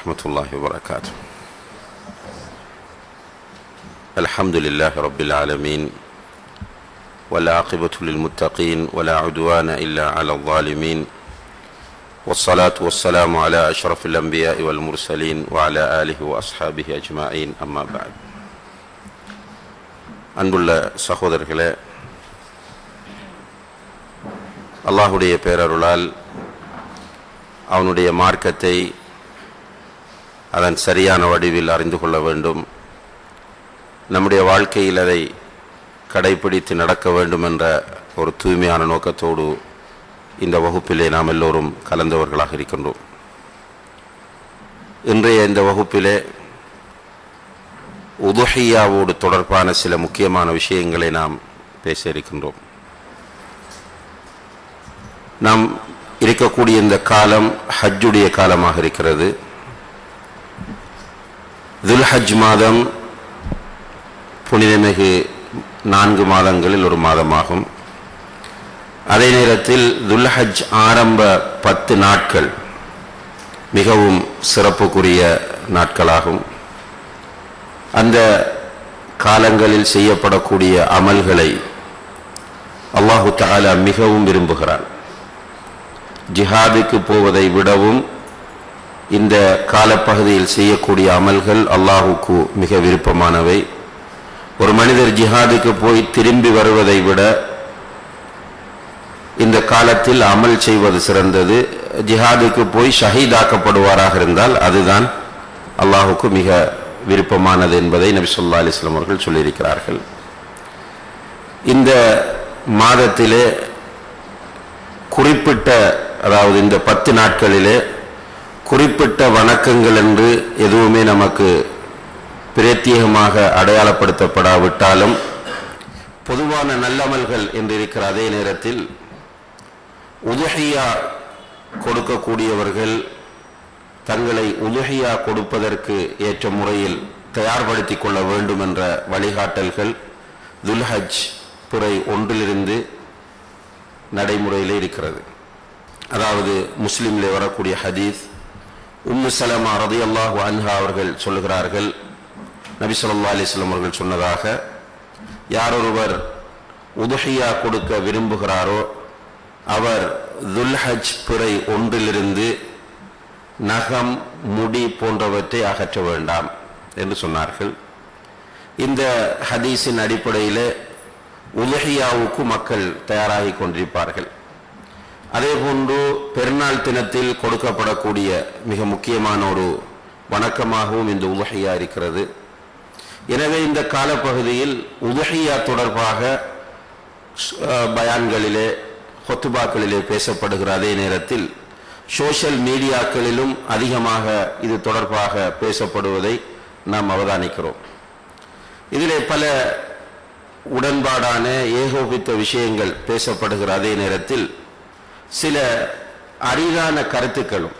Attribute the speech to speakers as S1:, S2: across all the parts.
S1: ورحمة الله وبركاته الحمد لله رب العالمين والعاقبة للمتقين ولا عدوان إلا على الظالمين والصلاة والسلام على أشرف الأنبياء والمرسلين وعلى آله وأصحابه أجمعين أما بعد அன்புள்ள சகோதரர்களே அல்லாஹுடைய பேரருளால் அவனுடைய மார்க்கத்தை அதன் சரியான வடிவில் அறிந்து கொள்ள வேண்டும் நம்முடைய வாழ்க்கையில் அதை கடைபிடித்து நடக்க வேண்டும் என்ற ஒரு தூய்மையான நோக்கத்தோடு இந்த வகுப்பிலே நாம் எல்லோரும் கலந்தவர்களாக இருக்கின்றோம் இன்றைய இந்த வகுப்பிலே உதுஹியாவோடு தொடர்பான சில முக்கியமான விஷயங்களை நாம் பேச இருக்கின்றோம் நாம் இருக்கக்கூடிய இந்த காலம் ஹஜ்ஜுடைய காலமாக இருக்கிறது துல்ஹஜ் மாதம் புனிதமிகு நான்கு மாதங்களில் ஒரு மாதமாகும் அதே நேரத்தில் துல்ஹஜ் ஆரம்ப பத்து நாட்கள் மிகவும் சிறப்புக்குரிய நாட்களாகும் அந்த காலங்களில் செய்யப்படக்கூடிய அமல்களை அல்லாஹு தாலா மிகவும் விரும்புகிறான் ஜிஹாதுக்கு போவதை விடவும் இந்த காலப்பகுதியில் செய்யக்கூடிய அமல்கள் அல்லாஹுக்கு மிக விருப்பமானவை ஒரு மனிதர் ஜிஹாதுக்கு போய் திரும்பி வருவதை விட இந்த காலத்தில் அமல் செய்வது சிறந்தது ஜிஹாதுக்கு போய் ஷஹீதாக்கப்படுவாராக இருந்தால் அதுதான் அல்லாஹுக்கு மிக விருப்பமானது என்பதை நபி சொல்லா அலிஸ்லாம் அவர்கள் சொல்லியிருக்கிறார்கள் இந்த மாதத்திலே குறிப்பிட்ட அதாவது இந்த பத்து நாட்களிலே குறிப்பிட்ட வணக்கங்கள் என்று எதுவுமே நமக்கு பிரத்யேகமாக அடையாளப்படுத்தப்படாவிட்டாலும் பொதுவான நல்லமல்கள் என்று இருக்கிற அதே நேரத்தில் உதுஹியா கொடுக்கக்கூடியவர்கள் தங்களை உலுகையா கொடுப்பதற்கு ஏற்ற முறையில் தயார்படுத்திக் கொள்ள வேண்டும் என்ற வழிகாட்டல்கள் துல்ஹஜ் புரை ஒன்றிலிருந்து நடைமுறையில் இருக்கிறது அதாவது முஸ்லிமில் வரக்கூடிய ஹதீஸ் உம்மு சலமா ரதி அல்லாஹு அன்ஹா அவர்கள் சொல்லுகிறார்கள் நபி சொல்லா அலிஸ்லாம் அவர்கள் சொன்னதாக யாரொருவர் உதுஹியா கொடுக்க விரும்புகிறாரோ அவர் துல்ஹஜ் புரை ஒன்றிலிருந்து நகம் முடி போன்றவற்றை அகற்ற வேண்டாம் என்று சொன்னார்கள் இந்த ஹதீஸின் அடிப்படையில் உலகியாவுக்கு மக்கள் தயாராகி கொண்டிருப்பார்கள் அதே போன்று பெருநாள் தினத்தில் கொடுக்கப்படக்கூடிய மிக முக்கியமான ஒரு வணக்கமாகவும் இந்த உலகையா இருக்கிறது எனவே இந்த காலப்பகுதியில் உலகையா தொடர்பாக பயான்களிலே ஹொத்துபாக்களிலே பேசப்படுகிற அதே நேரத்தில் சோஷியல் மீடியாக்களிலும் அதிகமாக இது தொடர்பாக பேசப்படுவதை நாம் அவதானிக்கிறோம் இதிலே பல உடன்பாடான ஏகோபித்த விஷயங்கள் பேசப்படுகிற அதே நேரத்தில் சில அரிதான கருத்துக்களும்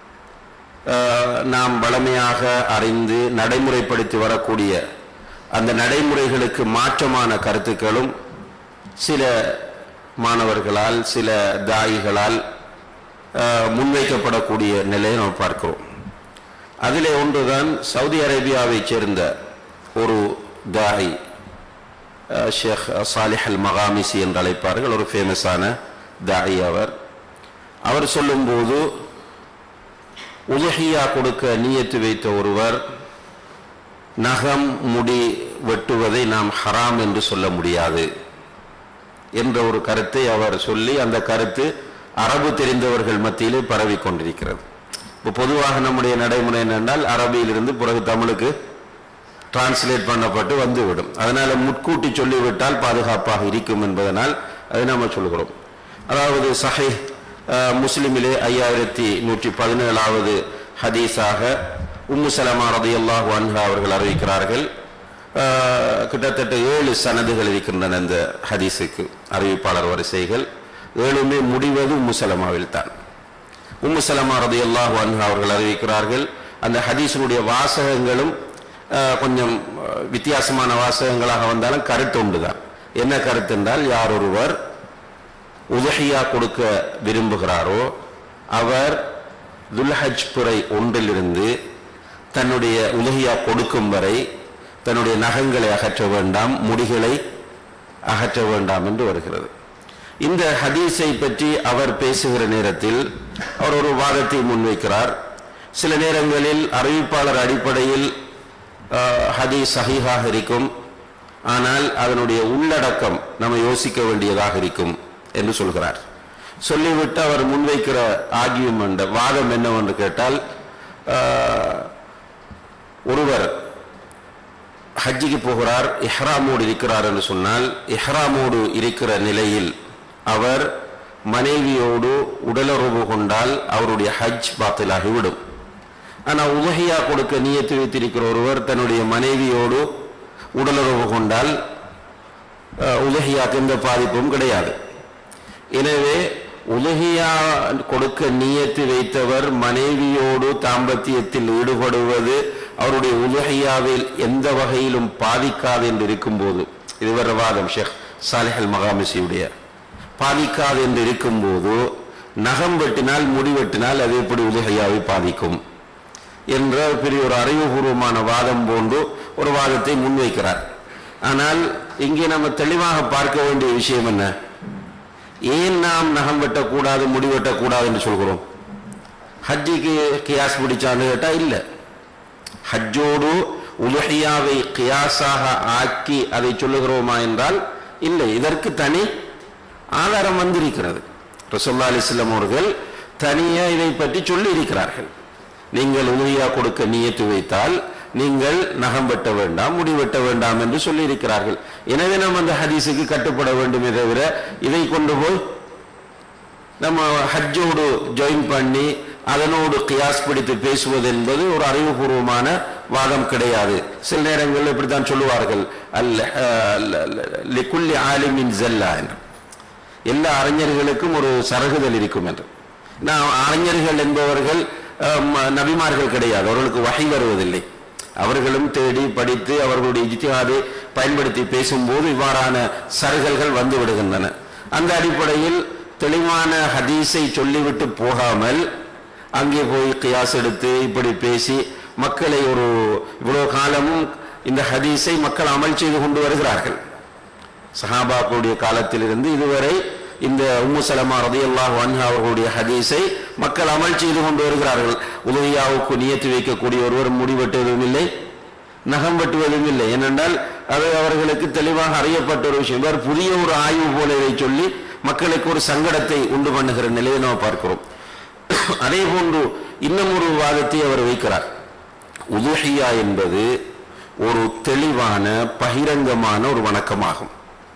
S1: நாம் வளமையாக அறிந்து நடைமுறைப்படுத்தி வரக்கூடிய அந்த நடைமுறைகளுக்கு மாற்றமான கருத்துக்களும் சில மாணவர்களால் சில தாயிகளால் முன்வைக்கப்படக்கூடிய நிலையை நாம் பார்க்கிறோம் அதிலே ஒன்றுதான் சவுதி அரேபியாவைச் சேர்ந்த ஒரு தாய் ஷேக் சாலிஹ் அல் மகாமிசி என்று அழைப்பார்கள் ஒரு ஃபேமஸான தாய் அவர் அவர் சொல்லும்போது உலகியா கொடுக்க நீயத்து வைத்த ஒருவர் நகம் முடி வெட்டுவதை நாம் ஹராம் என்று சொல்ல முடியாது என்ற ஒரு கருத்தை அவர் சொல்லி அந்த கருத்து அரபு தெரிந்தவர்கள் மத்தியிலே பரவி கொண்டிருக்கிறது இப்போ பொதுவாக நம்முடைய நடைமுறை என்னென்றால் அரபியிலிருந்து பிறகு தமிழுக்கு டிரான்ஸ்லேட் பண்ணப்பட்டு வந்துவிடும் அதனால முட்கூட்டி சொல்லிவிட்டால் பாதுகாப்பாக இருக்கும் என்பதனால் அதை நாம் சொல்கிறோம் அதாவது சஹை முஸ்லிமிலே ஐயாயிரத்தி நூற்றி பதினேழாவது ஹதீஸாக உம்மு சலமா ரதி அல்லாஹு அன்ஹா அவர்கள் அறிவிக்கிறார்கள் கிட்டத்தட்ட ஏழு சனதுகள் இருக்கின்றன இந்த ஹதீஸுக்கு அறிவிப்பாளர் வரிசைகள் ஏழுமே முடிவது உம்முசலமாவில் தான் உம்முசலமா ரதி அல்லாஹு அன்ஹா அவர்கள் அறிவிக்கிறார்கள் அந்த ஹதீஸினுடைய வாசகங்களும் கொஞ்சம் வித்தியாசமான வாசகங்களாக வந்தாலும் கருத்து உண்டுதான் என்ன கருத்து என்றால் யார் ஒருவர் உதஹியா கொடுக்க விரும்புகிறாரோ அவர் துல்ஹஜ் புரை ஒன்றிலிருந்து தன்னுடைய உலகியா கொடுக்கும் வரை தன்னுடைய நகங்களை அகற்ற வேண்டாம் முடிகளை அகற்ற வேண்டாம் என்று வருகிறது இந்த ஹதீஸை பற்றி அவர் பேசுகிற நேரத்தில் அவர் ஒரு வாதத்தை முன்வைக்கிறார் சில நேரங்களில் அறிவிப்பாளர் அடிப்படையில் ஆஹ், ஹதீஸ் சஹீஹாக இருக்கும் ஆனால் அதனுடைய உள்ளடக்கம் நம்ம யோசிக்க வேண்டியதாக இருக்கும் என்று சொல்கிறார் சொல்லிவிட்டு அவர் முன்வைக்கிற ஆகியம் வாதம் என்னவென்று கேட்டால் ஆஹ், ஒருவர் ஹஜ்ஜிக்கு போகிறார் இஹ்ராமோடு இருக்கிறார் என்று சொன்னால் இஹ்ராமோடு இருக்கிற நிலையில் அவர் மனைவியோடு உடலுறவு கொண்டால் அவருடைய ஹஜ் பாத்திலாகிவிடும் ஆனால் உலகையா கொடுக்க நியத்து வைத்திருக்கிற ஒருவர் தன்னுடைய மனைவியோடு உடலுறவு கொண்டால் உலகியாக்கு எந்த பாதிப்பும் கிடையாது எனவே உலகியா கொடுக்க நியத்து வைத்தவர் மனைவியோடு தாம்பத்தியத்தில் ஈடுபடுவது அவருடைய உலகையாவில் எந்த வகையிலும் பாதிக்காது என்று இருக்கும்போது இது வர வாதம் ஷேக் சாலிஹ் அல் மகாமிசியுடைய பாதிக்காது என்று இருக்கும்போது நகம் வெட்டினால் முடி வெட்டினால் அது எப்படி உலகையாவை பாதிக்கும் என்ற பெரிய ஒரு அறிவுபூர்வமான வாதம் போன்று ஒரு வாதத்தை முன்வைக்கிறார் ஆனால் இங்கே நம்ம தெளிவாக பார்க்க வேண்டிய விஷயம் என்ன ஏன் நாம் நகம் வெட்டக்கூடாது முடி வெட்டக்கூடாது என்று சொல்கிறோம் ஹஜ்ஜிக்கு கியாஸ் பிடிச்சான்னு கேட்டா இல்லை ஹஜ்ஜோடு உலஹியாவை கியாஸாக ஆக்கி அதை சொல்லுகிறோமா என்றால் இல்லை இதற்கு தனி ஆதாரம் வந்திருக்கிறது ரசோல்லா அலிஸ்லாம் அவர்கள் தனியா இதை பற்றி சொல்லி இருக்கிறார்கள் நீங்கள் உலகியா கொடுக்க நியத்து வைத்தால் நீங்கள் நகம் வெட்ட வேண்டாம் முடி வெட்ட வேண்டாம் என்று சொல்லி இருக்கிறார்கள் எனவே நாம் அந்த ஹதீஸுக்கு கட்டுப்பட வேண்டுமே தவிர இதை கொண்டு போய் நம்ம ஹஜ்ஜோடு ஜாயின் பண்ணி அதனோடு கியாஸ் பிடித்து பேசுவது என்பது ஒரு அறிவுபூர்வமான வாதம் கிடையாது சில நேரங்களில் இப்படித்தான் சொல்லுவார்கள் அல்ல லிக்குல்லி ஆலிமின் ஜல்லா என்று எல்லா அறிஞர்களுக்கும் ஒரு சரகுதல் இருக்கும் என்று நான் அறிஞர்கள் என்பவர்கள் அஹ், ம- நபிமார்கள் கிடையாது அவர்களுக்கு வகை வருவதில்லை அவர்களும் தேடி படித்து அவர்களுடைய இஜ்திஹாதை பயன்படுத்தி பேசும்போது இவ்வாறான சருகல்கள் வந்து விடுகின்றன அந்த அடிப்படையில் தெளிவான ஹதீஸை சொல்லிவிட்டு போகாமல் அங்கே போய் கியாஸ் எடுத்து இப்படி பேசி மக்களை ஒரு இவ்வளவு காலமும் இந்த ஹதீஸை மக்கள் அமல் செய்து கொண்டு வருகிறார்கள் சஹாபாக்களுடைய காலத்திலிருந்து இதுவரை இந்த உம்மு சலமா ரதியல்லாஹு அன்ஹா அவர்களுடைய ஹதீஸை மக்கள் அமல் செய்து கொண்டு வருகிறார்கள் உதவியாவுக்கு நியத்து வைக்கக்கூடிய ஒருவர் முடிவெட்டுவதும் இல்லை நகம் வெட்டுவதும் இல்லை ஏனென்றால் அது அவர்களுக்கு தெளிவாக அறியப்பட்ட ஒரு விஷயம் இவர் புதிய ஒரு ஆய்வு போல இதை சொல்லி மக்களுக்கு ஒரு சங்கடத்தை உண்டு பண்ணுகிற நிலையை நாம் பார்க்கிறோம் அதே போன்று இன்னும் ஒரு வாதத்தை அவர் வைக்கிறார் உதுஹியா என்பது ஒரு தெளிவான பகிரங்கமான ஒரு வணக்கமாகும்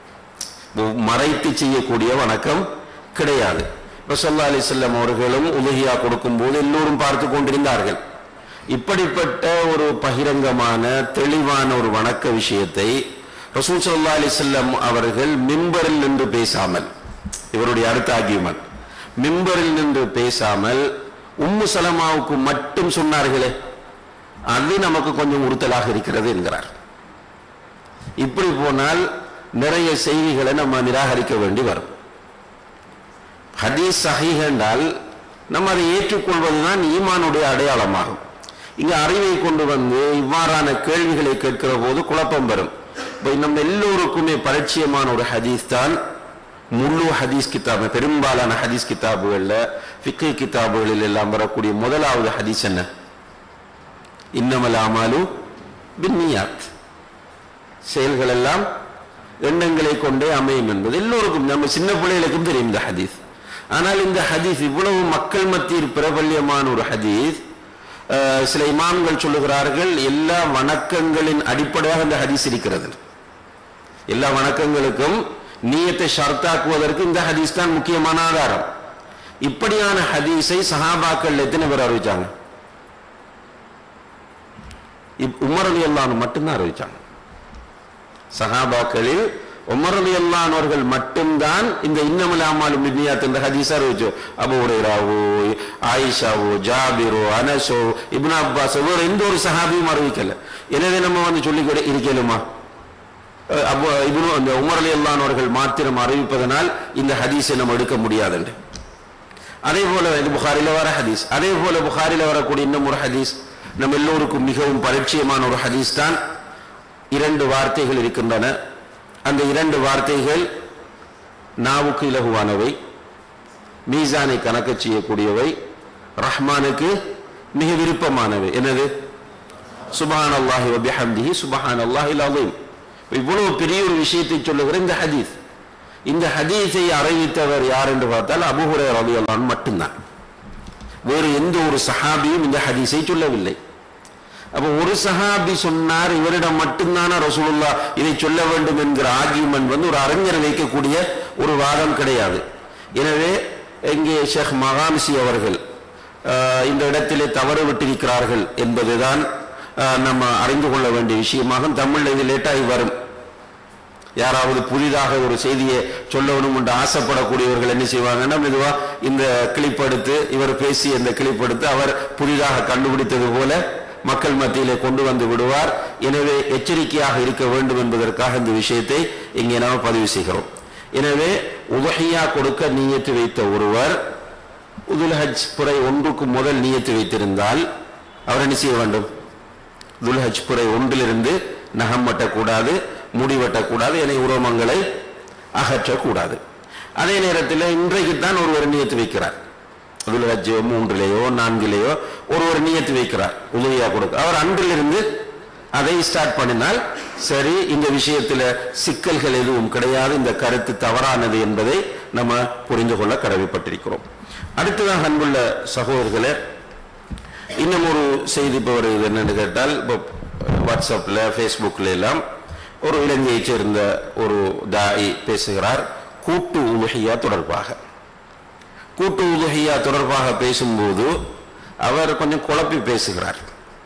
S1: மறைத்து செய்யக்கூடிய வணக்கம் கிடையாது ரசல்லா அலிசல்லம் அவர்களும் உதகியா கொடுக்கும்போது எல்லோரும் பார்த்து கொண்டிருந்தார்கள் இப்படிப்பட்ட ஒரு பகிரங்கமான தெளிவான ஒரு வணக்க விஷயத்தை ரசூல் சல்லா அலிசல்லம் அவர்கள் மிம்பரில் நின்று பேசாமல் இவருடைய அடுத்த ஆகியமன் மிம்பரில் நின்று பேசாமல் உம்மு சலமாவுக்கு மட்டும் சொன்னார்களே அது நமக்கு கொஞ்சம் உறுத்தலாக இருக்கிறது என்கிறார் இப்படி போனால் நிறைய செய்திகளை நம்ம நிராகரிக்க வேண்டி வரும் ஹதீஸ் சஹீஹ் என்றால் நம்ம அதை ஏற்றுக்கொள்வதுதான் ஈமானுடைய அடையாளமாகும் இங்க அறிவை கொண்டு வந்து இவ்வாறான கேள்விகளை கேட்கிற போது குழப்பம் வரும் இப்போ நம்ம எல்லோருக்குமே பரிச்சயமான ஒரு ஹதீஸ் தான் முழு ஹதீஸ் கிதாபு பெரும்பாலான ஹதீஸ் கிதாபுகள்ல ஃபிக்கை கிதாபுகளில் எல்லாம் வரக்கூடிய முதலாவது ஹதீஸ் என்ன இன்னமல் ஆமாலு பின்னியாத் செயல்கள் எல்லாம் எண்ணங்களை கொண்டே அமையும் என்பது எல்லோருக்கும் நம்ம சின்ன பிள்ளைகளுக்கும் தெரியும் இந்த ஹதீஸ் ஆனால் இந்த ஹதீஸ் இவ்வளவு மக்கள் மத்தியில் பிரபல்யமான ஒரு ஹதீஸ் அஹ், சில இமாம்கள் சொல்லுகிறார்கள் எல்லா வணக்கங்களின் அடிப்படையாக இந்த ஹதீஸ் இருக்கிறது எல்லா வணக்கங்களுக்கும் நீயத்தை ஷர்த்தாக்குவதற்கு இந்த ஹதீஸ் தான் முக்கியமான ஆதாரம் இப்படியான ஹதீஸை சஹாபாக்கள் எத்தனை பேர் அறிவிச்சாங்க இப்- உமர் அலி அல்லான்னு மட்டும்தான் அறிவிச்சாங்க சஹாபாக்களில் உமர் அலி அல்லானவர்கள் மட்டும்தான் இந்த இன்னமல் அமாலும் நிபியாத் என்ற ஹதீஸ் அறிவிச்சோ அபு உரைராவோ ஆயிஷாவோ ஜாபிரோ அனஸோ இப்னு அப்பாஸ் வேற எந்த ஒரு சஹாபியும் அறிவிக்கல எனவே நம்ம வந்து சொல்லி கூட இருக்கலுமா அஹ் அபு இப்னு அந்த உமர் அலி அல்லானவர்கள் மாத்திரம் அறிவிப்பதனால் இந்த ஹதீஸை நம்ம எடுக்க முடியாது அதே போல இது புகாரில வர ஹதீஸ் அதே போல புகாரில வரக்கூடிய இன்னும் ஒரு ஹதீஸ் நம்ம எல்லோருக்கும் மிகவும் பரிச்சயமான ஒரு ஹதீஸ் தான் இரண்டு வார்த்தைகள் இருக்கின்றன அந்த இரண்டு வார்த்தைகள் நாவுக்கு இலகுவானவை மீசானை கணக்கு செய்யக்கூடியவை ரஹ்மானுக்கு மிக விருப்பமானவை என்னது சுபஹான் அல்லாஹி வபிஹம்திஹி சுபஹான் அல்லாஹி அலீம் இவ்வளவு பெரிய ஒரு விஷயத்தை சொல்லுகிற இந்த ஹதீஸ் இந்த ஹதீஸை அறிவித்தவர் யார் என்று பார்த்தால் அபுஹுரே ரவி அல்லான் மட்டும்தான் வேறு எந்த ஒரு சஹாபியும் இந்த ஹதீஸை சொல்லவில்லை அப்ப ஒரு சஹாபி சொன்னார் இவரிடம் மட்டும்தான ரசூலுல்லா இதை சொல்ல வேண்டும் என்கிற ஆர்கியூமெண்ட் வந்து ஒரு அறிஞர் வைக்கக்கூடிய ஒரு வாதம் கிடையாது எனவே இங்கே ஷேக் மகாமிசி அவர்கள் ஆஹ், இந்த இடத்திலே தவறு விட்டிருக்கிறார்கள் என்பதுதான் ஆஹ், நம்ம அறிந்து கொள்ள வேண்டிய விஷயமாக தமிழ்ல இது லேட்டாகி வரும் யாராவது புதிதாக ஒரு செய்தியை சொல்லணும் என்று ஆசைப்படக்கூடியவர்கள் என்ன செய்வாங்கன்னா மெதுவா இந்த கிளிப் எடுத்து இவர் பேசிய இந்த கிளிப் எடுத்து அவர் புதிதாக கண்டுபிடித்தது போல மக்கள் மத்தியிலே கொண்டு வந்து விடுவார் எனவே எச்சரிக்கையாக இருக்க வேண்டும் என்பதற்காக இந்த விஷயத்தை இங்கே நாம் பதிவு செய்கிறோம் எனவே உதஹியா கொடுக்க நியத்து வைத்த ஒருவர் உதுல்ஹஜ் புரை ஒன்றுக்கு முதல் நியத்து வைத்திருந்தால் அவர் என்ன செய்ய வேண்டும் துல்ஹஜ் புரை ஒன்றிலிருந்து நகம் வெட்டக்கூடாது முடி வெட்டக்கூடாது என உரோமங்களை அகற்றக்கூடாது அதே நேரத்தில் இன்றைக்கு தான் ஒருவர் நியத்து வைக்கிறார் துல்ஹஜ் மூன்றிலேயோ நான்கிலேயோ ஒருவர் நியத்து வைக்கிறார் உதவியா கொடுக்க அவர் அன்றிலிருந்து அதை ஸ்டார்ட் பண்ணினால் சரி இந்த விஷயத்தில் சிக்கல்கள் எதுவும் கிடையாது இந்த கருத்து தவறானது என்பதை நம்ம புரிந்து கொள்ள கடமைப்பட்டிருக்கிறோம் அடுத்ததாக அன்புள்ள சகோதரர்களே இன்னும் ஒரு செய்தி இப்போ வருது என்னன்னு கேட்டால் இப்போ வாட்ஸ்அப்பில் ஃபேஸ்புக்கில் எல்லாம் ஒரு இலங்கையைச் சேர்ந்த ஒரு தாய் பேசுகிறார் கூட்டு உலகியா தொடர்பாக கூட்டு உலகியா தொடர்பாக பேசும்போது அவர் கொஞ்சம் குழப்பி பேசுகிறார்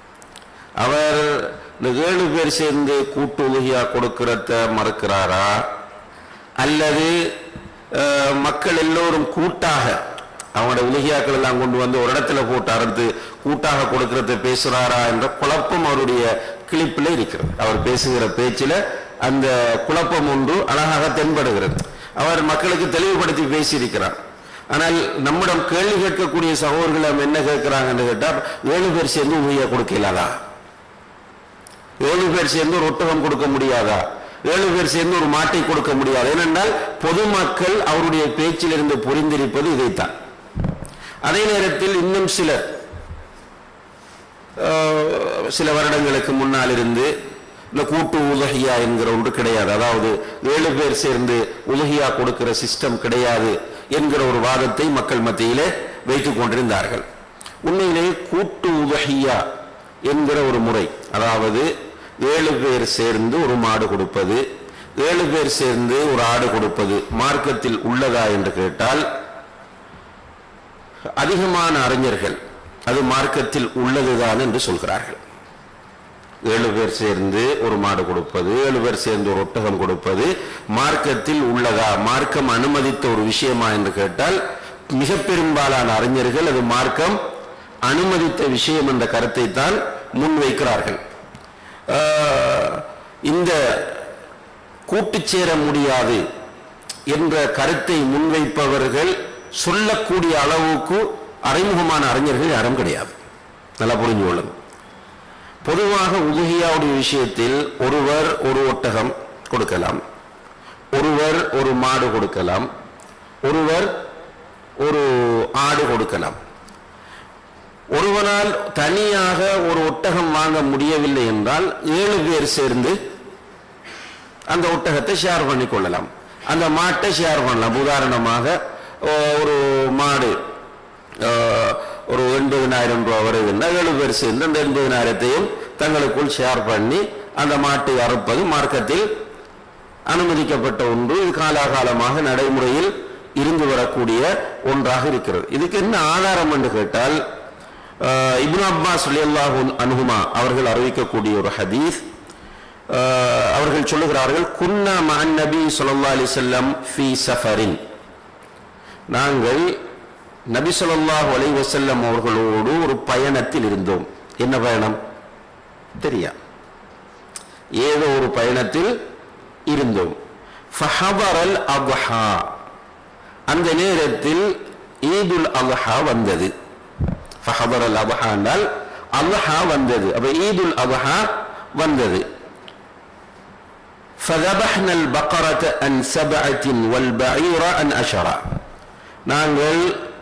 S1: அவர் இந்த ஏழு பேர் சேர்ந்து கூட்டு உலகியா கொடுக்கிறத மறுக்கிறாரா அல்லது அஹ், மக்கள் எல்லோரும் கூட்டாக அவங்களோட உலகியாக்கள் எல்லாம் கொண்டு வந்து ஒரு இடத்துல போட்டு அறுத்து கூட்டாக கொடுக்கறத பேசுறாரா என்ற குழப்பம் அவருடைய கிளிப்பில் இருக்கிறது அவர் பேசுகிற பேச்சில் அந்த குழப்பம் ஒன்று அழகாக தென்படுகிறது அவர் மக்களுக்கு தெளிவுபடுத்தி பேசியிருக்கிறார் ஆனால் நம்மிடம் கேள்வி கேட்கக்கூடிய சகோதரர்கள் என்ன கேட்கிறாங்கன்னு கேட்டால் ஏழு பேர் சேர்ந்து உதவியா கொடுக்க இயலாதா ஏழு பேர் சேர்ந்து ஒரு ஒட்டகம் கொடுக்க முடியாதா ஏழு பேர் சேர்ந்து ஒரு மாட்டை கொடுக்க முடியாது ஏனென்றால் பொதுமக்கள் அவருடைய பேச்சிலிருந்து புரிந்திருப்பது இதைத்தான் அதே நேரத்தில் இன்னும் சிலர் ஆஹ், சில வருடங்களுக்கு முன்னால் இருந்து இந்த கூட்டு உலகியா என்கிற ஒன்று கிடையாது அதாவது ஏழு பேர் சேர்ந்து உலகியா கொடுக்கிற சிஸ்டம் கிடையாது என்கிற ஒரு வாதத்தை மக்கள் மத்தியிலே வைத்துக் கொண்டிருந்தார்கள் உண்மையிலேயே கூட்டு உலகியா என்கிற ஒரு முறை அதாவது ஏழு பேர் சேர்ந்து ஒரு மாடு கொடுப்பது ஏழு பேர் சேர்ந்து ஒரு ஆடு கொடுப்பது மார்க்கத்தில் உள்ளதா என்று கேட்டால் அதிகமான அறிஞர்கள் அது மார்க்கத்தில் உள்ளதுதான் என்று சொல்கிறார்கள் ஏழு பேர் சேர்ந்து ஒரு மாடு கொடுப்பது ஏழு பேர் சேர்ந்து ஒரு ஒட்டகம் கொடுப்பது மார்க்கத்தில் உள்ளதா மார்க்கம் அனுமதித்த ஒரு விஷயமா என்று கேட்டால் மிக பெரும்பாலான அறிஞர்கள் அது மார்க்கம் அனுமதித்த விஷயம் என்ற கருத்தை தான் முன்வைக்கிறார்கள் ஆஹ், இந்த கூட்டு சேர முடியாது என்ற கருத்தை முன்வைப்பவர்கள் சொல்லக்கூடிய அளவுக்கு அறிமுகமான அறிஞர்கள் யாரும் கிடையாது நல்லா புரிஞ்சு கொள்ளுங்க பொதுவாக உதுகியாவுடைய விஷயத்தில் ஒருவர் ஒரு ஒட்டகம் கொடுக்கலாம் ஒருவர் ஒரு மாடு கொடுக்கலாம் ஒருவர் ஒரு ஆடு கொடுக்கலாம் ஒருவனால் தனியாக ஒரு ஒட்டகம் வாங்க முடியவில்லை என்றால் ஏழு பேர் சேர்ந்து அந்த ஒட்டகத்தை ஷேர் பண்ணி கொள்ளலாம் அந்த மாட்டை ஷேர் பண்ணலாம் உதாரணமாக ஓ- ஒரு மாடு ஆஹ், ஒரு எண்பதினாயிரம் ரூபாய் வருதுன்னா ஏழு பேர் சேர்ந்து அந்த எண்பதினாயிரத்தையும் தங்களுக்குள் ஷேர் பண்ணி அந்த மாட்டை அறுப்பது மார்க்கத்தில் அனுமதிக்கப்பட்ட ஒன்று இது காலாகாலமாக நடைமுறையில் இருந்து வரக்கூடிய ஒன்றாக இருக்கிறது இதுக்கு என்ன ஆதாரம் என்று கேட்டால் ஆஹ், இப்னு அப்பாஸ் ரலியல்லாஹு அன்ஹுமா அவர்கள் அறிவிக்கக்கூடிய ஒரு ஹதீஸ் ஆஹ், அவர்கள் சொல்லுகிறார்கள் குன்னா மஅன் நபி ஸல்லல்லாஹு அலைஹி வஸல்லம் ஃபீ சஃபரின் நாங்கள் நபி ஸல்லல்லாஹு அலைஹி வஸல்லம் அவர்களோடு ஒரு பயணத்தில் இருந்தோம் என்ன பயணம் தெரியா ஏதோ ஒரு பயணத்தில் இருந்தோம் ஃபஹபரல் அப்ஹா அந்த நேரத்தில் ஈதுல் அல்ஹா வந்தது ஃபஹபரல் அப்ஹா என்றால் அல்ஹா வந்தது அப்ப ஈதுல் அல்ஹா வந்தது فذبحنا البقرة عن سبعة والبعير عن عشرة நாங்கள்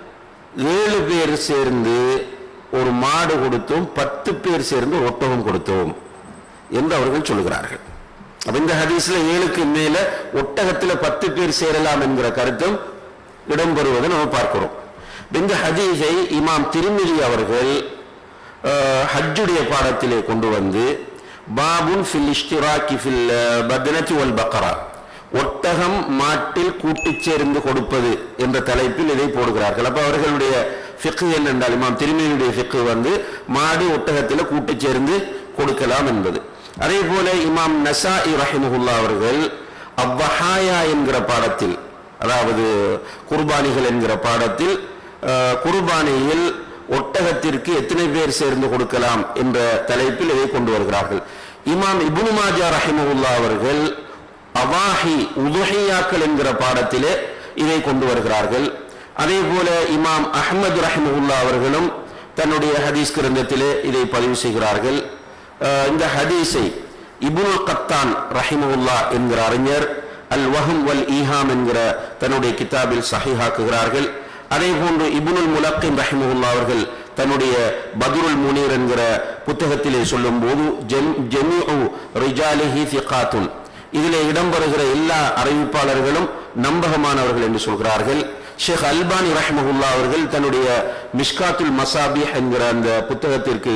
S1: ஏழு பேர் சேர்ந்து ஒரு மாடு கொடுத்தோம் பத்து பேர் சேர்ந்து ஒரு ஒட்டகம் கொடுத்தோம் என்று அவர்கள் சொல்கிறார்கள் அப்ப இந்த ஹதீஸ்ல ஏழுக்கு மேல ஒட்டகத்துல பத்து பேர் சேரலாம் என்கிற கருத்தும் இடம்பெறுவதை நம்ம பார்க்கிறோம் இந்த ஹதீஸை இமாம் திருமிதி அவர்கள் அஹ், ஹஜ்ஜுடைய பாடத்திலே கொண்டு வந்து பாபுன் ஃபில் இஷ்டிராக்கி ஃபில் பத்னத்தி வல் பக்கரா ஒட்டகம் மாட்டில் கூட்டுச் சேர்ந்து கொடுப்பது என்ற தலைப்பில் இதை போடுகிறார்கள் அப்ப அவர்களுடைய ஃபிக்கு என்னென்றால் இமாம் திருமேனியுடைய ஃபிக்கு வந்து மாடு ஒட்டகத்தில் கூட்டுச் சேர்ந்து கொடுக்கலாம் என்பது அதே போல இமாம் நசாஇ ரஹிமஹுல்லா அவர்கள் அவ்வஹாயா என்கிற பாடத்தில் அதாவது குர்பானிகள் என்கிற பாடத்தில் அஹ், குர்பானியில் ஒட்டகத்திற்கு எத்தனை பேர் சேர்ந்து கொடுக்கலாம் என்ற தலைப்பில் இதை கொண்டு வருகிறார்கள் இமாம் இப்னு மாஜா ரஹிமஹுல்லா அவர்கள் அவாஹி உதுஹியாக்கள் என்கிற பாடத்திலே இதை கொண்டு வருகிறார்கள் அதே போல இமாம் அஹ்மது ரஹிமஹுல்லா அவர்களும் தன்னுடைய ஹதீஸ் கிரந்தத்திலே இதை பதிவு செய்கிறார்கள் அஹ் இந்த ஹதீஸை இப்னுல் கத்தான் ரஹிமஹுல்லா என்கிற அறிஞர் அல் வஹம் வல் ஈஹாம் என்கிற தன்னுடைய கிதாபில் சஹிஹாக்குகிறார்கள் அதே போன்று இப்னுல் முலக்கின் ரஹிமஹுல்லா அவர்கள் தன்னுடைய பதுருல் முனீர் என்கிற புத்தகத்திலே சொல்லும் போது ஜெமிஉ ரிஜாலிஹி ஃபிகாத்துன் இதிலே இடம்பெறுகிற எல்லா அறிவிப்பாளர்களும் நம்பகமானவர்கள் என்று சொல்கிறார்கள் ஷேக் அல்பானி ரஹ்மஹுல்லா அவர்கள் தன்னுடைய மிஷ்காத்துல் மசாபிஹ் என்கிற அந்த புத்தகத்திற்கு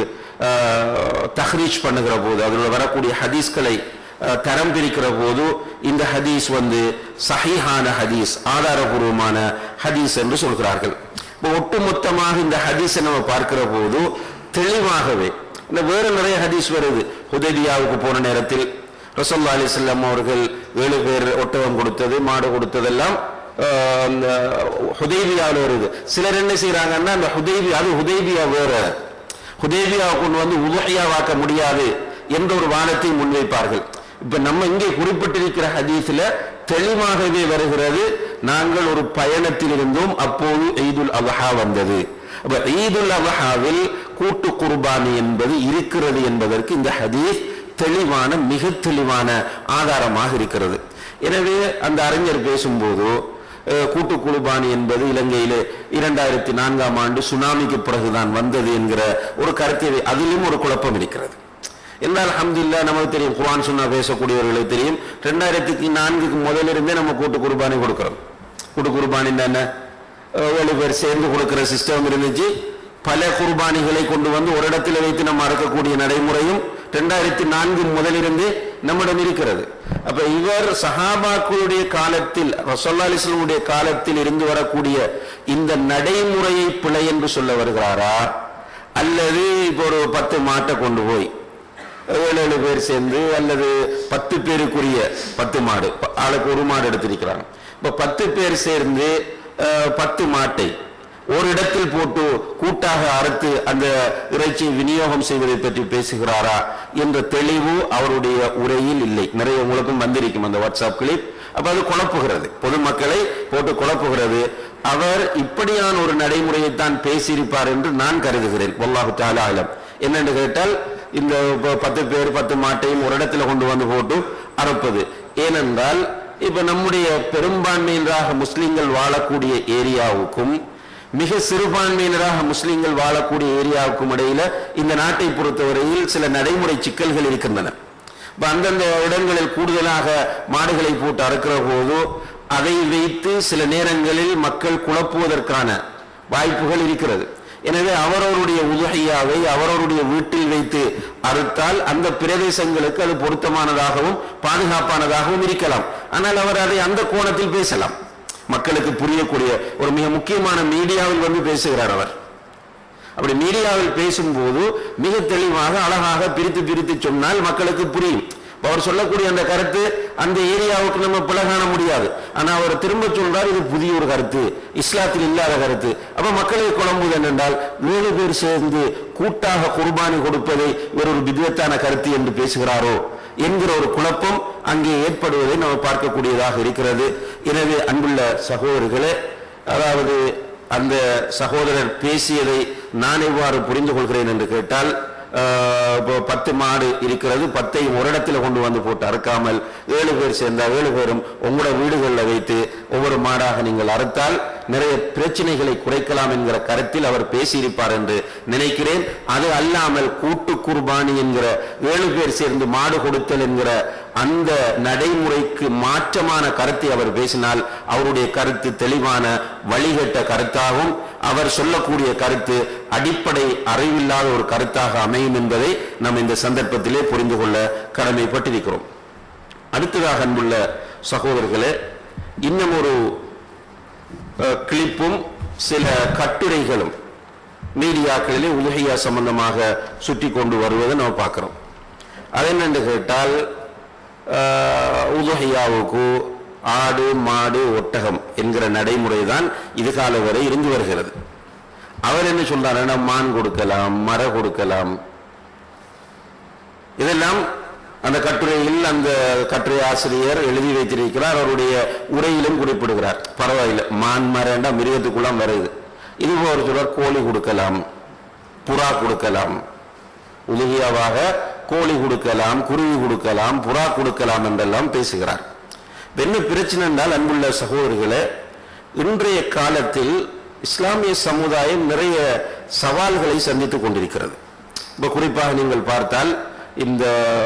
S1: ஆஹ், தஹ்ரீஜ் பண்ணுகிற போது அதில் வரக்கூடிய ஹதீஸ்களை ஆஹ், தரம் பிரிக்கிற போது இந்த ஹதீஸ் வந்து சஹீஹான ஹதீஸ் ஆதாரபூர்வமான ஹதீஸ் என்று சொல்கிறார்கள் இப்போ ஒட்டுமொத்தமாக இந்த ஹதீஸை நம்ம பார்க்கிற போது தெளிவாகவே இந்த வேறு நிறைய ஹதீஸ் வருது ஹுதைபியாவுக்கு போன நேரத்தில் ரசல்லா அலிஸ்லாம் அவர்கள் ஏழு பேர் ஒட்டகம் கொடுத்தது மாடு கொடுத்ததெல்லாம் ஆஹ், அந்த ஹுதைபியாவில் வருது சிலர் என்ன செய்யறாங்கன்னா அந்த ஹுதைபி அது ஹுதைபியா வேற ஹுதைபியாவை கொண்டு வந்து உதகையாவாக்க முடியாது என்ற ஒரு வாதத்தை முன்வைப்பார்கள் இப்ப நம்ம இங்கே குறிப்பிட்டிருக்கிற ஹதீஸ்ல தெளிவாகவே வருகிறது நாங்கள் ஒரு பயணத்தில் இருந்தோம் அப்போது ஈதுல் அபஹா வந்தது அப்ப ஈதுல் அபஹாவில் கூட்டு குர்பானி என்பது இருக்கிறது என்பதற்கு இந்த ஹதீஸ் தெளிவான மிக தெளிவான ஆதாரமாக இருக்கிறது எனவே அந்த அறிஞர் பேசும்போது அஹ், கூட்டு குர்பானி என்பது இலங்கையிலே இரண்டாயிரத்தி நான்காம் ஆண்டு சுனாமிக்கு பிறகுதான் வந்தது என்கிற ஒரு கருத்தை அதிலும் ஒரு குழப்பம் இருக்கிறது என்றால் அல்ஹம்துலில்லாஹ் நமக்கு தெரியும் குர்ஆன் சுன்னா பேசக்கூடியவர்களுக்கு தெரியும் ரெண்டாயிரத்துக்கு நான்குக்கு முதலிருந்தே நம்ம கூட்டு குர்பானி கொடுக்கிறோம் கூட்டு குர்பானி என்ன அஹ், ஏழு பேர் சேர்ந்து கொடுக்கிற சிஸ்டம் இருந்துச்சு பல குர்பானிகளை கொண்டு வந்து ஒரு இடத்துல வைத்து நம்ம அறுக்கக்கூடிய நடைமுறையும் ரெண்டாயிரத்தி நான்கு முதலிருந்து நம்மிடம் இருக்கிறது அப்ப இவர் சஹாபாக்களுடைய காலத்தில் ரசோல்லா அலிஸ்லமுடைய காலத்தில் இருந்து வரக்கூடிய இந்த நடைமுறையை பிழை என்று சொல்ல வருகிறாரா அல்லது இப்போ ஒரு பத்து மாட்டை கொண்டு போய் ஏழு ஏழு பேர் சேர்ந்து அல்லது பத்து பேருக்குரிய பத்து மாடு ப- ஆளுக்கு ஒரு மாடு எடுத்திருக்கிறாங்க இப்ப பத்து பேர் சேர்ந்து அஹ், பத்து மாட்டை ஒரு இடத்தில் போட்டு கூட்டாக அறுத்து அந்த இறைச்சியை விநியோகம் செய்வதை பற்றி பேசுகிறாரா என்ற தெளிவு அவருடைய உரையில் இல்லை நிறைய உங்களுக்கும் வந்திருக்கும் அந்த வாட்ஸ்அப் கிளிப் அப்ப அது குழப்புகிறது பொதுமக்களை போட்டு குழப்புகிறது அவர் இப்படியான ஒரு நடைமுறையை தான் பேசியிருப்பார் என்று நான் கருதுகிறேன் வல்லாஹு தஆலா அலம் என்னென்று கேட்டால் இந்த ப- பத்து பேர் பத்து மாட்டையும் ஒரு இடத்துல கொண்டு வந்து போட்டு அறுப்பது ஏனென்றால் இப்ப நம்முடைய பெரும்பான்மையினராக முஸ்லிம்கள் வாழக்கூடிய ஏரியாவுக்கும் மிக சிறுபான்மையினராக முஸ்லிம்கள் வாழக்கூடிய ஏரியாவுக்கும் இடையில இந்த நாட்டை பொறுத்தவரையில் சில நடைமுறை சிக்கல்கள் இருக்கின்றன இப்ப அந்தந்த இடங்களில் கூடுதலாக மாடுகளை போட்டு அறுக்கிற போது அதை வைத்து சில நேரங்களில் மக்கள் குழப்புவதற்கான வாய்ப்புகள் இருக்கிறது எனவே அவரவருடைய உதகையாவை அவரவருடைய வீட்டில் வைத்து அறுத்தால் அந்த பிரதேசங்களுக்கு அது பொருத்தமானதாகவும் பாதுகாப்பானதாகவும் இருக்கலாம் ஆனால் அவர் அதை அந்த கோணத்தில் பேசலாம் மக்களுக்கு புரியக்கூடிய ஒரு மிக முக்கியமான மீடியாவில் வந்து பேசுகிறார் அவர் அப்படி மீடியாவில் பேசும்போது மிக தெளிவாக அழகாக பிரித்து பிரித்து சொன்னால் மக்களுக்கு புரியும் இப்ப அவர் சொல்லக்கூடிய அந்த கருத்து அந்த ஏரியாவுக்கு நம்ம பிழை காண முடியாது ஆனா அவர் திரும்ப சொல்றார் இது புதிய ஒரு கருத்து இஸ்லாத்தில் இல்லாத கருத்து அப்ப மக்களை குழம்புது என்னென்றால் ஏழு பேர் சேர்ந்து கூட்டாக குர்பானி கொடுப்பதை இவர் ஒரு விதத்தான கருத்து என்று பேசுகிறாரோ என்கிற ஒரு குழப்பம் அங்கே ஏற்படுவதை நம்ம பார்க்கக்கூடியதாக இருக்கிறது எனவே அன்புள்ள சகோதரர்களே அதாவது அந்த சகோதரர் பேசியதை நான் எவ்வாறு புரிந்து கொள்கிறேன் என்று கேட்டால் ஆஹ், இப்போ பத்து மாடு இருக்கிறது பத்தையும் ஒரு இடத்துல கொண்டு வந்து போட்டு அறுக்காமல் ஏழு பேர் சேர்ந்தா ஏழு பேரும் உங்களோட வீடுகளில் வைத்து ஒவ்வொரு மாடாக நீங்கள் அறுத்தால் நிறைய பிரச்சனைகளை குறைக்கலாம் என்கிற கருத்தில் அவர் பேசியிருப்பார் என்று நினைக்கிறேன் அது அல்லாமல் கூட்டு குர்பானி என்கிற ஏழு பேர் சேர்ந்து மாடு கொடுத்தல் என்கிற அந்த நடைமுறைக்கு மாற்றமான கருத்தை அவர் பேசினால் அவருடைய கருத்து தெளிவான வழிகட்ட கருத்தாகும் அவர் சொல்லக்கூடிய கருத்து அடிப்படை அறிவில்லாத ஒரு கருத்தாக அமையும் என்பதை நாம் இந்த சந்தர்ப்பத்திலே புரிந்து கொள்ள கடமைப்பட்டிருக்கிறோம் அடுத்ததாக அன்புள்ள சகோதரர்களே இன்னும் ஒரு அஹ், கிளிப்பும் சில கட்டுரைகளும் மீடியாக்களிலே உலகையா சம்பந்தமாக சுற்றி கொண்டு வருவதை நம்ம பார்க்கிறோம் அது என்னன்னு கேட்டால் அஹ், உதுஹையாவுக்கு ஆடு மாடு ஒட்டகம் என்கிற நடைமுறை தான் இது காலம் வரை இருந்து வருகிறது அவர் என்ன சொல்றாருன்னா மான் கொடுக்கலாம் மர கொடுக்கலாம் இதெல்லாம் அந்த கட்டுரையில் அந்த கட்டுரை ஆசிரியர் எழுதி வைத்திருக்கிறார் அவருடைய உரையிலும் குறிப்பிடுகிறார் பரவாயில்லை மான் மரண்டா மிருகத்துக்குள்ள வருது இது ஒரு சொல்றார் கோழி கொடுக்கலாம் புறா கொடுக்கலாம் உதவியாவாக கோழி கொடுக்கலாம் குருவி கொடுக்கலாம் புறா கொடுக்கலாம் என்றெல்லாம் பேசுகிறார் இப்ப என்ன பிரச்சனை என்றால் அன்புள்ள சகோதரர்களே இன்றைய காலத்தில் இஸ்லாமிய சமுதாயம் நிறைய சவால்களை சந்தித்துக் கொண்டிருக்கிறது இப்ப குறிப்பாக நீங்கள் பார்த்தால் இந்த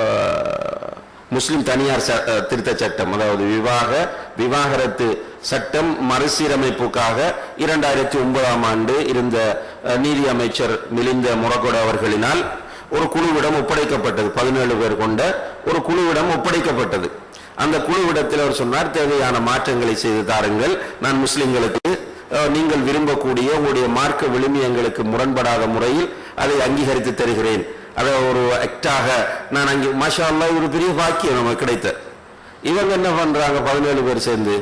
S1: முஸ்லிம் தனியார் ச- அஹ் திருத்த சட்டம் அதாவது விவாக விவாகரத்து சட்டம் மறுசீரமைப்புக்காக இரண்டாயிரத்தி ஒன்பதாம் ஆண்டு இருந்த அஹ், நீதி அமைச்சர் மிலிந்த முரகொட அவர்களினால் ஒரு குழுவிடம் ஒப்படைக்கப்பட்டது பதினேழு பேர் கொண்ட ஒரு குழுவிடம் ஒப்படைக்கப்பட்டது அந்த குழுவிடத்தில் அவர் சொன்னார் தேவையான மாற்றங்களை செய்து தாருங்கள் நான் முஸ்லிம்களுக்கு அஹ், நீங்கள் விரும்பக்கூடிய உங்களுடைய மார்க்க விழுமியங்களுக்கு முரண்படாத முறையில் அதை அங்கீகரித்து தருகிறேன் அதை ஒரு ஆக்டாக நான் அங்கே மாஷா அல்லாஹ் ஒரு பெரிய பாக்கியம் நமக்கு கிடைத்த இவங்க என்ன பண்றாங்க பதினேழு பேர் சேர்ந்து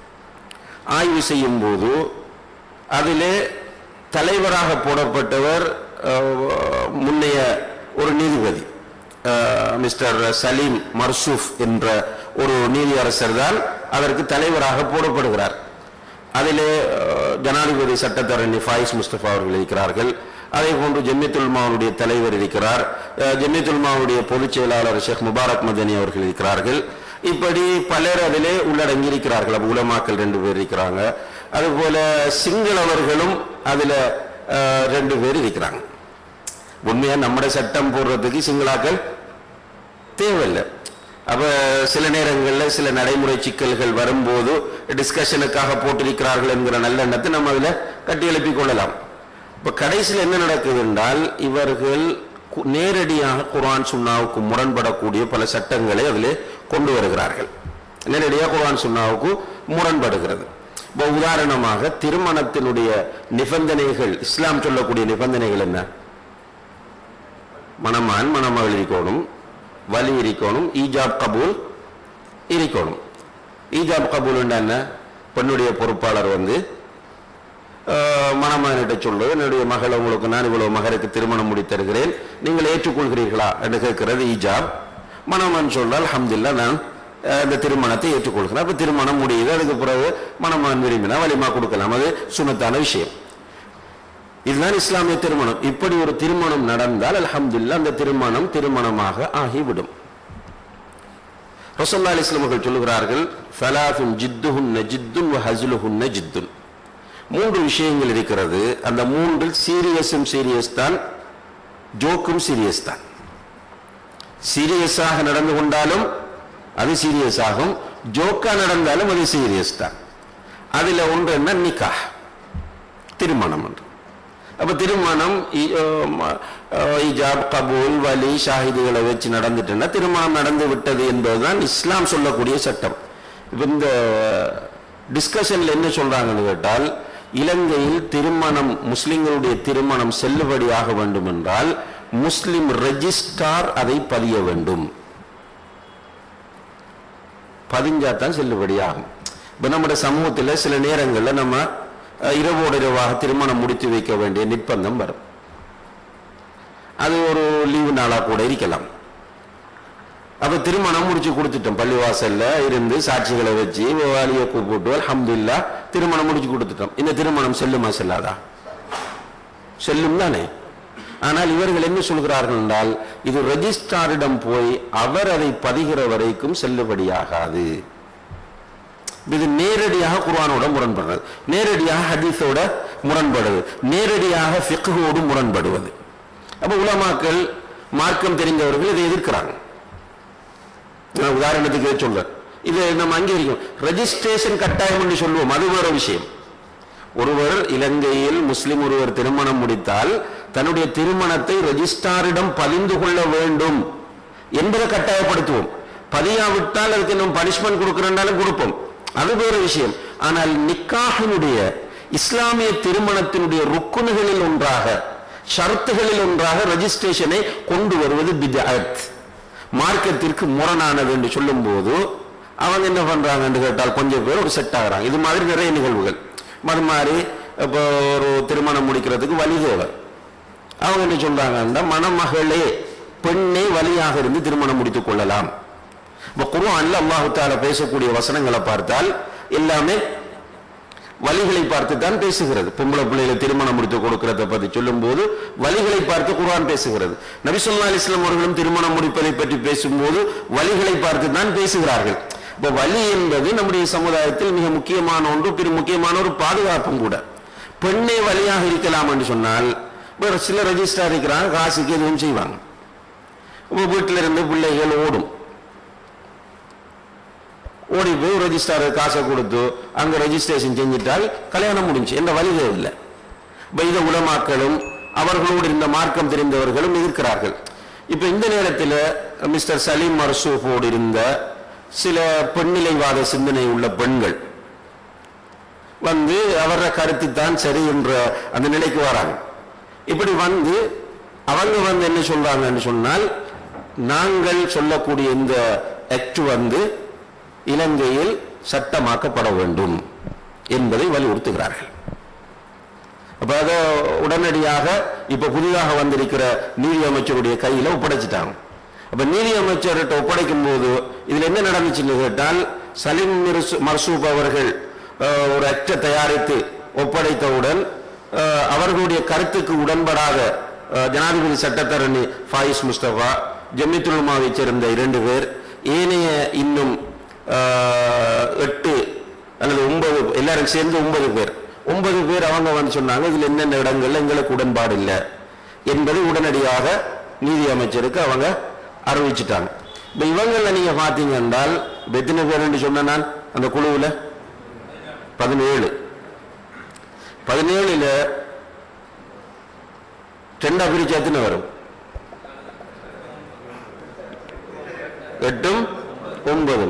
S1: ஆய்வு செய்யும் போது அதிலே தலைவராக போடப்பட்டவர் அஹ், முன்னைய ஒரு நீதிபதி அஹ், மிஸ்டர் சலீம் மர்சூஃப் என்ற ஒரு நீதியரசர் தான் அதற்கு தலைவராக போடப்படுகிறார் அதிலே அஹ், ஜனாதிபதி சட்டத்தரணி ஃபாயிஸ் முஸ்தபா அவர்கள் இருக்கிறார்கள் அதே போன்று ஜெமியத்துல் மாவுடைய தலைவர் இருக்கிறார் அஹ், ஜெமியத்துல் மாவுடைய பொதுச் செயலாளர் ஷேக் முபாரக் மதனி அவர்கள் இருக்கிறார்கள் இப்படி பலர் அதிலே உள்ளடங்கி இருக்கிறார்கள் அப்ப உலமாக்கள் ரெண்டு பேர் இருக்கிறாங்க அதுபோல சிங்களவர்களும் அதுல அஹ், ரெண்டு பேர் இருக்கிறாங்க உண்மையா நம்முடைய சட்டம் போடுறதுக்கு சிங்களாக்கள் தேவையில்லை அப்ப சில நேரங்களில் சில நடைமுறை சிக்கல்கள் வரும்போது டிஸ்கஷனுக்காக போட்டிருக்கிறார்கள் என்கிற நல்லெண்ணத்தை நம்ம அதுல கட்டி எழுப்பிக் கொள்ளலாம் இப்ப கடைசியில் என்ன நடக்குது என்றால் இவர்கள் கு- நேரடியாக குர்ஆன் சுன்னாவுக்கு முரண்படக்கூடிய பல சட்டங்களை அதிலே கொண்டு வருகிறார்கள் நேரடியாக குர்ஆன் சுன்னாவுக்கு முரண்படுகிறது இப்போ உதாரணமாக திருமணத்தினுடைய நிபந்தனைகள் இஸ்லாம் சொல்லக்கூடிய நிபந்தனைகள் என்ன மணமான் மணமகள் இருக்கணும் வலி இருக்கணும் ஈஜாப் கபூல் இருக்கணும் ஈஜாப் கபூல் என்ன பெண்ணுடைய பொறுப்பாளர் வந்து ஆஹ், மணமகனிட்ட சொல்றது என்னுடைய மகள் உங்களுக்கு நான் இவ்வளவு மகருக்கு திருமணம் முடித்து தருகிறேன் நீங்கள் ஏற்றுக்கொள்கிறீர்களா என்று கேட்கிறது ஈஜாப் மணமகன் சொல்றால் அல்ஹம்துலில்லாஹ் நான் ஆஹ், இந்த திருமணத்தை ஏற்றுக்கொள்கிறேன் அப்ப திருமணம் முடியுது அதுக்கு பிறகு மணமகன் விரும்பினா வலிமா கொடுக்கலாம் அது சுனத்தான விஷயம் இதுதான் இஸ்லாமிய திருமணம் இப்படி ஒரு திருமணம் நடந்தால் அல்ஹம்துலில்லாஹ் அந்த திருமணம் திருமணமாக ஆகிவிடும் ரசல்லா அலிஸ்லாம் அவர்கள் சொல்லுகிறார்கள் ஃபலாஃபுன் ஜித்துஹுன்ன ஜித்துன் வ ஹஸ்லுஹுன்ன ஜித்துன் மூன்று விஷயங்கள் இருக்கிறது அந்த மூன்றில் சீரியஸும் சீரியஸ் தான் ஜோக்கும் சீரியஸ் தான் சீரியஸாக நடந்து கொண்டாலும் அது சீரியஸ் ஆகும் ஜோக்கா நடந்தாலும் அது சீரியஸ் தான் அதுல ஒன்று என்ன நிக்காஹ் திருமணம் என்று அப்ப திருமணம் இ- அஹ் ம- அஹ் இஜாப் கபூல் வலி ஷாஹிதுகளை வச்சு நடந்துட்டுன்னா திருமணம் நடந்து விட்டது என்பதுதான் இஸ்லாம் சொல்லக்கூடிய சட்டம் இப்ப இந்த டிஸ்கஷன்ல என்ன சொல்றாங்கன்னு கேட்டால் இலங்கையில் திருமணம் முஸ்லிம்களுடைய திருமணம் செல்லுபடியாக வேண்டும் என்றால் முஸ்லிம் ரெஜிஸ்டார் அதை பதிய வேண்டும் பதிஞ்சாதான் செல்லுபடியாகும் இப்போ நம்முடைய சமூகத்தில் சில நேரங்களில் நம்ம அஹ், இரவோடு இரவாக திருமணம் முடித்து வைக்க வேண்டிய நிர்பந்தம் வரும் அது ஒரு லீவு நாளாக கூட இருக்கலாம் அப்ப திருமணம் முடிச்சு கொடுத்துட்டோம் பள்ளிவாசல்ல இருந்து சாட்சிகளை வச்சு வாலியை கூப்பிட்டு அல்ஹம்துலில்லாஹ் திருமணம் முடிச்சு கொடுத்துட்டோம் இந்த திருமணம் செல்லுமா செல்லாதா செல்லும் தானே ஆனால் இவர்கள் என்ன சொல்கிறார்கள் என்றால் இது ரெஜிஸ்ட்ராரிடம் போய் அவர் அதை பதிகிற வரைக்கும் செல்லுபடியாகாது இது நேரடியாக குர்ஆனோட முரண்படுறது நேரடியாக ஹதீஸோட முரண்படுவது நேரடியாக ஃபிக்ஹோடு முரண்படுவது அப்ப உலமாக்கள் மார்க்கம் தெரிந்தவர்கள் இதை எதிர்க்கிறாங்க நான் உதாரணத்துக்கு இதை சொல்றேன் இது நம்ம அங்கீகரிக்கும் ரெஜிஸ்ட்ரேஷன் கட்டாயம் என்று சொல்லுவோம் அது வேற விஷயம் ஒருவர் இலங்கையில் முஸ்லிம் ஒருவர் திருமணம் முடித்தால் தன்னுடைய திருமணத்தை ரெஜிஸ்ட்ராரிடம் பதிந்து கொள்ள வேண்டும் என்பதை கட்டாயப்படுத்துவோம் பதியாவிட்டால் அதுக்கு நம்ம பனிஷ்மெண்ட் கொடுக்கிறனாலும் கொடுப்போம் அது வேற விஷயம் ஆனால் நிக்காஹினுடைய இஸ்லாமிய திருமணத்தினுடைய ருக்குனுகளில் ஒன்றாக ஷரத்துகளில் ஒன்றாக ரெஜிஸ்ட்ரேஷனை கொண்டு வருவது பித்அத் மார்க்கத்திற்கு முரணானது என்று சொல்லும்போது அவங்க என்ன பண்றாங்கன்னு கேட்டால் கொஞ்சம் பேர் ஒரு செட் ஆகுறாங்க இது மாதிரி நிறைய நிகழ்வுகள் அது மாதிரி இப்போ ஒரு திருமணம் முடிக்கிறதுக்கு வழி தேவை அவங்க என்ன சொல்றாங்கன்னா மணமகளே பெண்ணே வழியாக இருந்து திருமணம் முடித்துக் கொள்ளலாம் இப்போ குர்ஆன்ல அல்லாஹு தாலா பேசக்கூடிய வசனங்களை பார்த்தால் எல்லாமே வழிகளை பார்த்து தான் பேசுகிறது பொம்பளை பிள்ளைகளை திருமணம் முடித்து கொடுக்கிறத பற்றி சொல்லும்போது வழிகளை பார்த்து குர்ஆன் பேசுகிறது நபி ஸல்லல்லாஹு அலைஹி வஸல்லம் அவர்களும் திருமணம் முடிப்பதை பற்றி பேசும்போது வழிகளை பார்த்து தான் பேசுகிறார்கள் இப்போ வழி என்பது நம்முடைய சமுதாயத்தில் மிக முக்கியமான ஒன்று பெரிய முக்கியமான ஒரு பாதுகாப்பும் கூட பெண்ணே வழியாக இருக்கலாம் என்று சொன்னால் வேறு சில ரெஜிஸ்டர் இருக்கிறாங்க காசுக்கு எதுவும் செய்வாங்க இப்போ வீட்டில் இருந்து பிள்ளைகள் ஓடும் ஓடி போய் ரெஜிஸ்டார் காசை கொடுத்து அங்க ரெஜிஸ்ட்ரேஷன் செஞ்சிட்டால் கல்யாணம் முடிஞ்சு எந்த வழி இல்லை இப்ப இதை உலமாக்களும் அவர்களோடு இருந்த மார்க்கம் தெரிந்தவர்களும் எதிர்க்கிறார்கள் இப்ப இந்த நேரத்தில் மிஸ்டர் சலீம் மர்சூஃபோடு இருந்த சில பெண்ணிலைவாத சிந்தனை உள்ள பெண்கள் வந்து அவர கருத்து தான் சரி என்ற அந்த நிலைக்கு வராங்க இப்படி வந்து அவங்க வந்து என்ன சொல்றாங்கன்னு சொன்னால் நாங்கள் சொல்லக்கூடிய இந்த ஆக்ட் வந்து இலங்கையில் சட்டமாக்கப்பட வேண்டும் என்பதை வலியுறுத்துகிறார்கள் அப்ப அதை உடனடியாக இப்ப புதிதாக வந்திருக்கிற நீதி அமைச்சருடைய கையில ஒப்படைச்சிட்டாங்க அப்ப நீதி அமைச்சர்கிட்ட ஒப்படைக்கும் போது இதுல என்ன நடந்துச்சுன்னு கேட்டால் சலீம் மிர்சு- மர்சூப் அவர்கள் அஹ், ஒரு அக்ட தயாரித்து ஒப்படைத்தவுடன் அஹ், அவர்களுடைய கருத்துக்கு உடன்படாத அஹ், ஜனாதிபதி சட்டத்தரணி ஃபாயிஸ் முஸ்தபா ஜமித்துல்மாவை சேர்ந்த இரண்டு பேர் ஏனைய இன்னும் அஹ், எட்டு அல்லது ஒன்பது எல்லாரும் சேர்ந்து ஒன்பது பேர் ஒன்பது பேர் அவங்க வந்து சொன்னாங்க இதுல என்னென்ன இடங்கள்ல எங்களுக்கு உடன்பாடு இல்லை என்பதை உடனடியாக நீதி அமைச்சருக்கு அவங்க அறிவிச்சிட்டாங்க இப்ப இவங்கள நீங்க பாத்தீங்க என்றால் இப்ப எத்தனை பேர் சொன்ன நான் அந்த குழுவுல பதினேழு பதினேழுல ரெண்டா பிரிச்சு எத்தனை வரும் எட்டும் ஒன்பதும்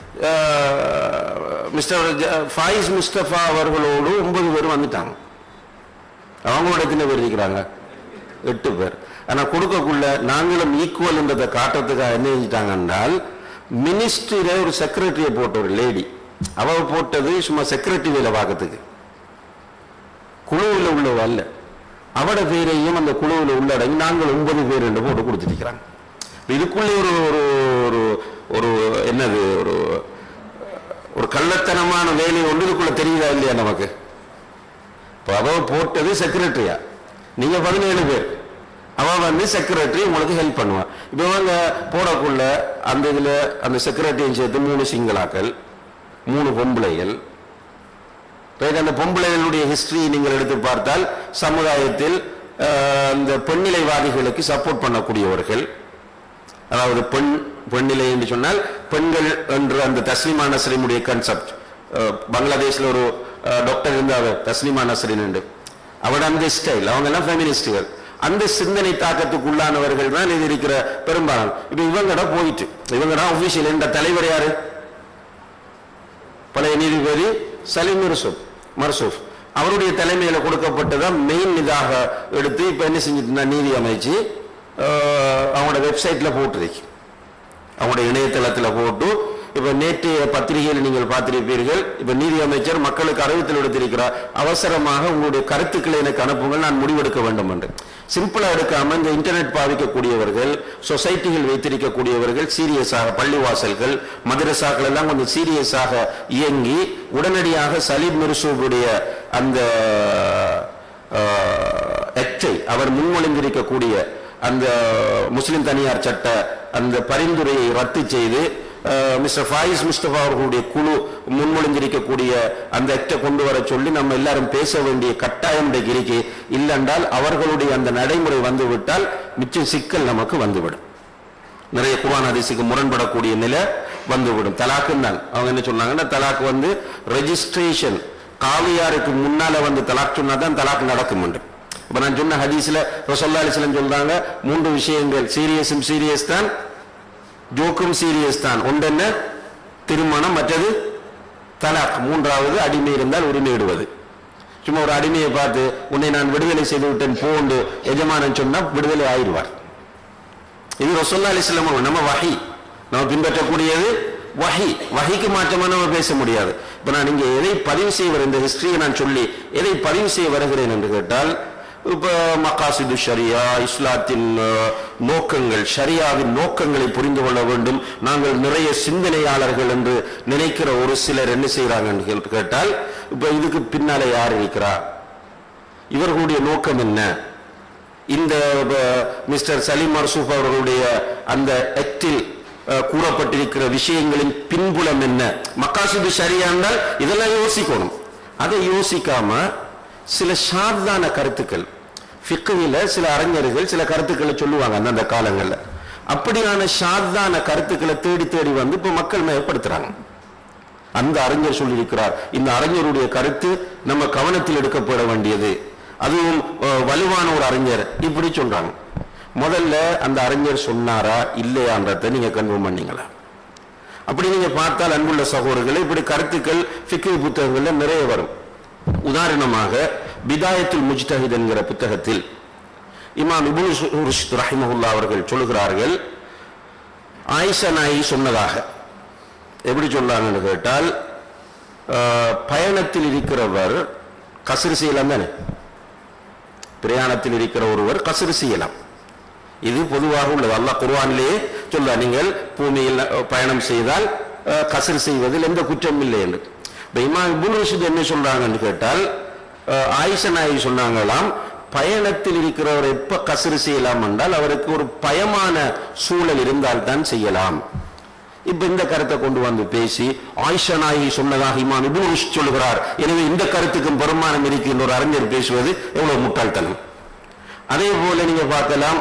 S1: அஹ், மிஸ்டர் ஜ- ஃபாயிஸ் முஸ்தபா அவர்களோடு ஒன்பது பேர் வந்துட்டாங்க அவங்களோட எத்தனை பேர் இருக்கிறாங்க எட்டு பேர் ஆனா கொடுக்கக்குள்ள நாங்களும் ஈக்குவல் என்றதை காட்டுறதுக்காக என்ன செஞ்சிட்டாங்க என்றால் மினிஸ்ட்ரியில ஒரு செக்ரட்டரியை போட்ட ஒரு லேடி அவ போட்டது சும்மா செக்ரட்டரி வேலை பார்க்கறதுக்கு குழுவில் உள்ளவ அல்ல அவட பேரையும் அந்த குழுவில் உள்ளடங்கி நாங்கள் ஒன்பது பேர் என்று போட்டு கொடுத்துருக்கிறாங்க இதுக்குள்ளே ஒரு ஒரு ஒரு ஒரு என்னது ஒரு ஒரு கள்ளத்தனமான வேலை ஒன்று இதுக்குள்ள தெரியுதா இல்லையா நமக்கு இப்போ அவ போட்டது செக்ரட்டரியா நீங்க பதினேழு பேர் அவ வந்து செக்ரட்டரி உங்களுக்கு ஹெல்ப் பண்ணுவான் இப்போ இவங்க போடக்குள்ள அந்த இதுல அந்த செக்ரட்டரியும் சேர்த்து மூணு சிங்களாக்கள் மூணு பொம்பளைகள் பிறகு அந்த பொம்பளைகளுடைய ஹிஸ்டரி நீங்கள் எடுத்து பார்த்தால் சமுதாயத்தில் அஹ், இந்த பெண்ணிலைவாதிகளுக்கு சப்போர்ட் பண்ணக்கூடியவர்கள் அதாவது பெண் பெண்ணிலை என்று சொன்னால் பெண்கள் என்ற அந்த தஸ்லிமா நஸ்ரினுடைய கன்செப்ட் பங்களாதேஷ்ல ஒரு அஹ், டாக்டர் இருந்தாங்க தஸ்லிமா நஸ்ரின் உண்டு அவட அந்த ஸ்டைல் அவங்க எல்லாம் ஃபெமினிஸ்டுகள் அந்த சிந்தனை தாக்கத்துக்கு உள்ளானவர்கள் தான் இது இருக்கிற பெரும்பாலும் இப்ப இவங்கட போயிட்டு இவங்கடா ஒபிஷியல் இந்த தலைவர் யாரு பழைய நீதிபதி சலீம் மர்சூப் மர்சூப் அவருடைய தலைமையில கொடுக்கப்பட்டதான் மெயின் இதாக எடுத்து இப்ப என்ன செஞ்சுட்டு நீதி அமைச்சு அஹ், அவங்களோட வெப்சைட்ல போட்டுருக்கு அவங்களுடைய இணையதளத்துல போட்டு இப்ப நேற்றைய பத்திரிகையில் நீங்கள் பார்த்திருப்பீர்கள் இப்ப நீதி அமைச்சர் மக்களுக்கு அறிவித்தல் எடுத்திருக்கிறார் அவசரமாக உங்களுடைய கருத்துக்களை எனக்கு அனுப்புங்கள் நான் முடிவெடுக்க வேண்டும் என்று சிம்பிளா எடுக்காம இந்த இன்டர்நெட் பாவிக்கக்கூடியவர்கள் சொசைட்டிகள் வைத்திருக்கக்கூடியவர்கள் சீரியஸாக பள்ளிவாசல்கள் மதரசாக்கள் எல்லாம் கொஞ்சம் சீரியஸாக இயங்கி உடனடியாக சலீம் மிர்சூபுடைய அந்த ஆக்ட ஆக்டை அவர் முன்மொழிந்திருக்கக்கூடிய அந்த முஸ்லிம் தனியார் சட்ட அந்த பரிந்துரையை ரத்து செய்து அஹ், மிஸ்டர் ஃபாயிஸ் முஸ்தபா அவர்களுடைய குழு முன்மொழிந்திருக்கக்கூடிய அந்த ஆக்டை கொண்டு வர சொல்லி நம்ம எல்லாரும் பேச வேண்டிய கட்டாயம் இன்றைக்கு இருக்கு இல்லென்றால் அவர்களுடைய அந்த நடைமுறை வந்துவிட்டால் மிச்சம் சிக்கல் நமக்கு வந்துவிடும் நிறைய குர்ஆன் ஹதீஸுக்கு முரண்படக்கூடிய நிலை வந்துவிடும் தலாக்குன்னு தான் அவங்க என்ன சொன்னாங்கன்னா தலாக் வந்து ரெஜிஸ்ட்ரேஷன் காவியாருக்கு முன்னால வந்து தலாக் சொன்னா தான் தலாக் நடக்கும் என்று இப்ப நான் சொன்ன ஹதீஸ்ல ரசல்லா அலிஸ்லாம் சொல்றாங்க மூன்று விஷயங்கள் சீரியஸும் சீரியஸ் தான் ஜோக்கும் சீரியஸ் தான் ஒன்று என்ன திருமணம் மற்றது தலாக் மூன்றாவது அடிமை இருந்தால் உரிமையிடுவது சும்மா ஒரு அடிமையை பார்த்து உன்னை நான் விடுதலை செய்து விட்டேன் போண்டு எஜமானன் சொன்னா விடுதலை ஆயிடுவார் இது ரசோல்லா அலிஸ்லாம் நம்ம வஹி நம்ம பின்பற்றக்கூடியது வஹி வஹிக்கு மாற்றமா நம்ம பேச முடியாது இப்ப நான் இங்க எதை பதிவு செய்ய வர இந்த ஹிஸ்டரியை நான் சொல்லி எதை பதிவு செய்ய வருகிறேன் என்று கேட்டால் இப்ப மகாசிது ஷரியா இஸ்லாத்தின் அஹ், நோக்கங்கள் ஷரியாவின் நோக்கங்களை புரிந்து கொள்ள வேண்டும் நாங்கள் நிறைய சிந்தனையாளர்கள் என்று நினைக்கிற ஒரு சிலர் என்ன செய்யறாங்கன்னு கேள்- கேட்டால் இப்ப இதுக்கு பின்னால யார் இருக்கிறா இவர்களுடைய நோக்கம் என்ன இந்த அஹ், மிஸ்டர் சலீம் மர்சூப் அவர்களுடைய அந்த ஆக்டில் அஹ், கூறப்பட்டிருக்கிற விஷயங்களின் பின்புலம் என்ன மக்காசிது சரியா என்றால் இதெல்லாம் யோசிக்கணும் அதை யோசிக்காம சில சாதாரண கருத்துக்கள் ஃபிக்குவில சில அறிஞர்கள் சில கருத்துக்களை சொல்லுவாங்க அந்தந்த காலங்கள்ல அப்படியான சாதாரண கருத்துக்களை தேடி தேடி வந்து இப்ப மக்கள் மேம்படுத்துறாங்க அந்த அறிஞர் சொல்லியிருக்கிறார் இந்த அறிஞருடைய கருத்து நம்ம கவனத்தில் எடுக்கப்பட வேண்டியது அதுவும் அஹ், வலுவான ஒரு அறிஞர் இப்படி சொல்றாங்க முதல்ல அந்த அறிஞர் சொன்னாரா இல்லையான்றதை நீங்க கன்ஃபார்ம் பண்ணீங்களா அப்படி நீங்க பார்த்தால் அன்புள்ள சகோதரர்களே இப்படி கருத்துக்கள் ஃபிக்கு புத்தகங்கள்ல நிறைய வரும் உதாரணமாக பிதாயத்துல் முஜ்தஹித் என்கிற புத்தகத்தில் இமாம் இபுல் ருஷ்த் ரஹிமஹுல்லா அவர்கள் சொல்லுகிறார்கள் ஆயிஷா நாயி சொன்னதாக எப்படி சொல்றாங்கன்னு கேட்டால் அஹ், பயணத்தில் இருக்கிறவர் கசிறு செய்யலாம் தானே பிரயாணத்தில் இருக்கிற ஒருவர் கசிறு செய்யலாம் இது பொதுவாக உள்ளது அல்லாஹ் குர்ஆனிலேயே சொல்ல நீங்கள் பூமியில் அஹ், பயணம் செய்தால் அஹ், கசிறு செய்வதில் எந்த குற்றம் இல்லை என்று இப்ப இமாம் இப்னு ருஷ்த் என்ன சொல்றாங்கன்னு கேட்டால் அஹ், ஆயிஷா நாயகி சொன்னாங்களாம் பயணத்தில் இருக்கிறவர் எப்ப கசிறு செய்யலாம் என்றால் அவருக்கு ஒரு பயமான சூழல் இருந்தால் தான் செய்யலாம் இப்ப இந்த கருத்தை கொண்டு வந்து பேசி ஆயிஷா நாயகி சொன்னதாக இமாம் இப்னு ருஷ்த் சொல்லுகிறார் எனவே இந்த கருத்துக்கும் பெருமானம் இருக்கின்ற ஒரு அறிஞர் பேசுவது எவ்வளவு முட்டாள்தனம் அதே போல நீங்க பார்க்கலாம்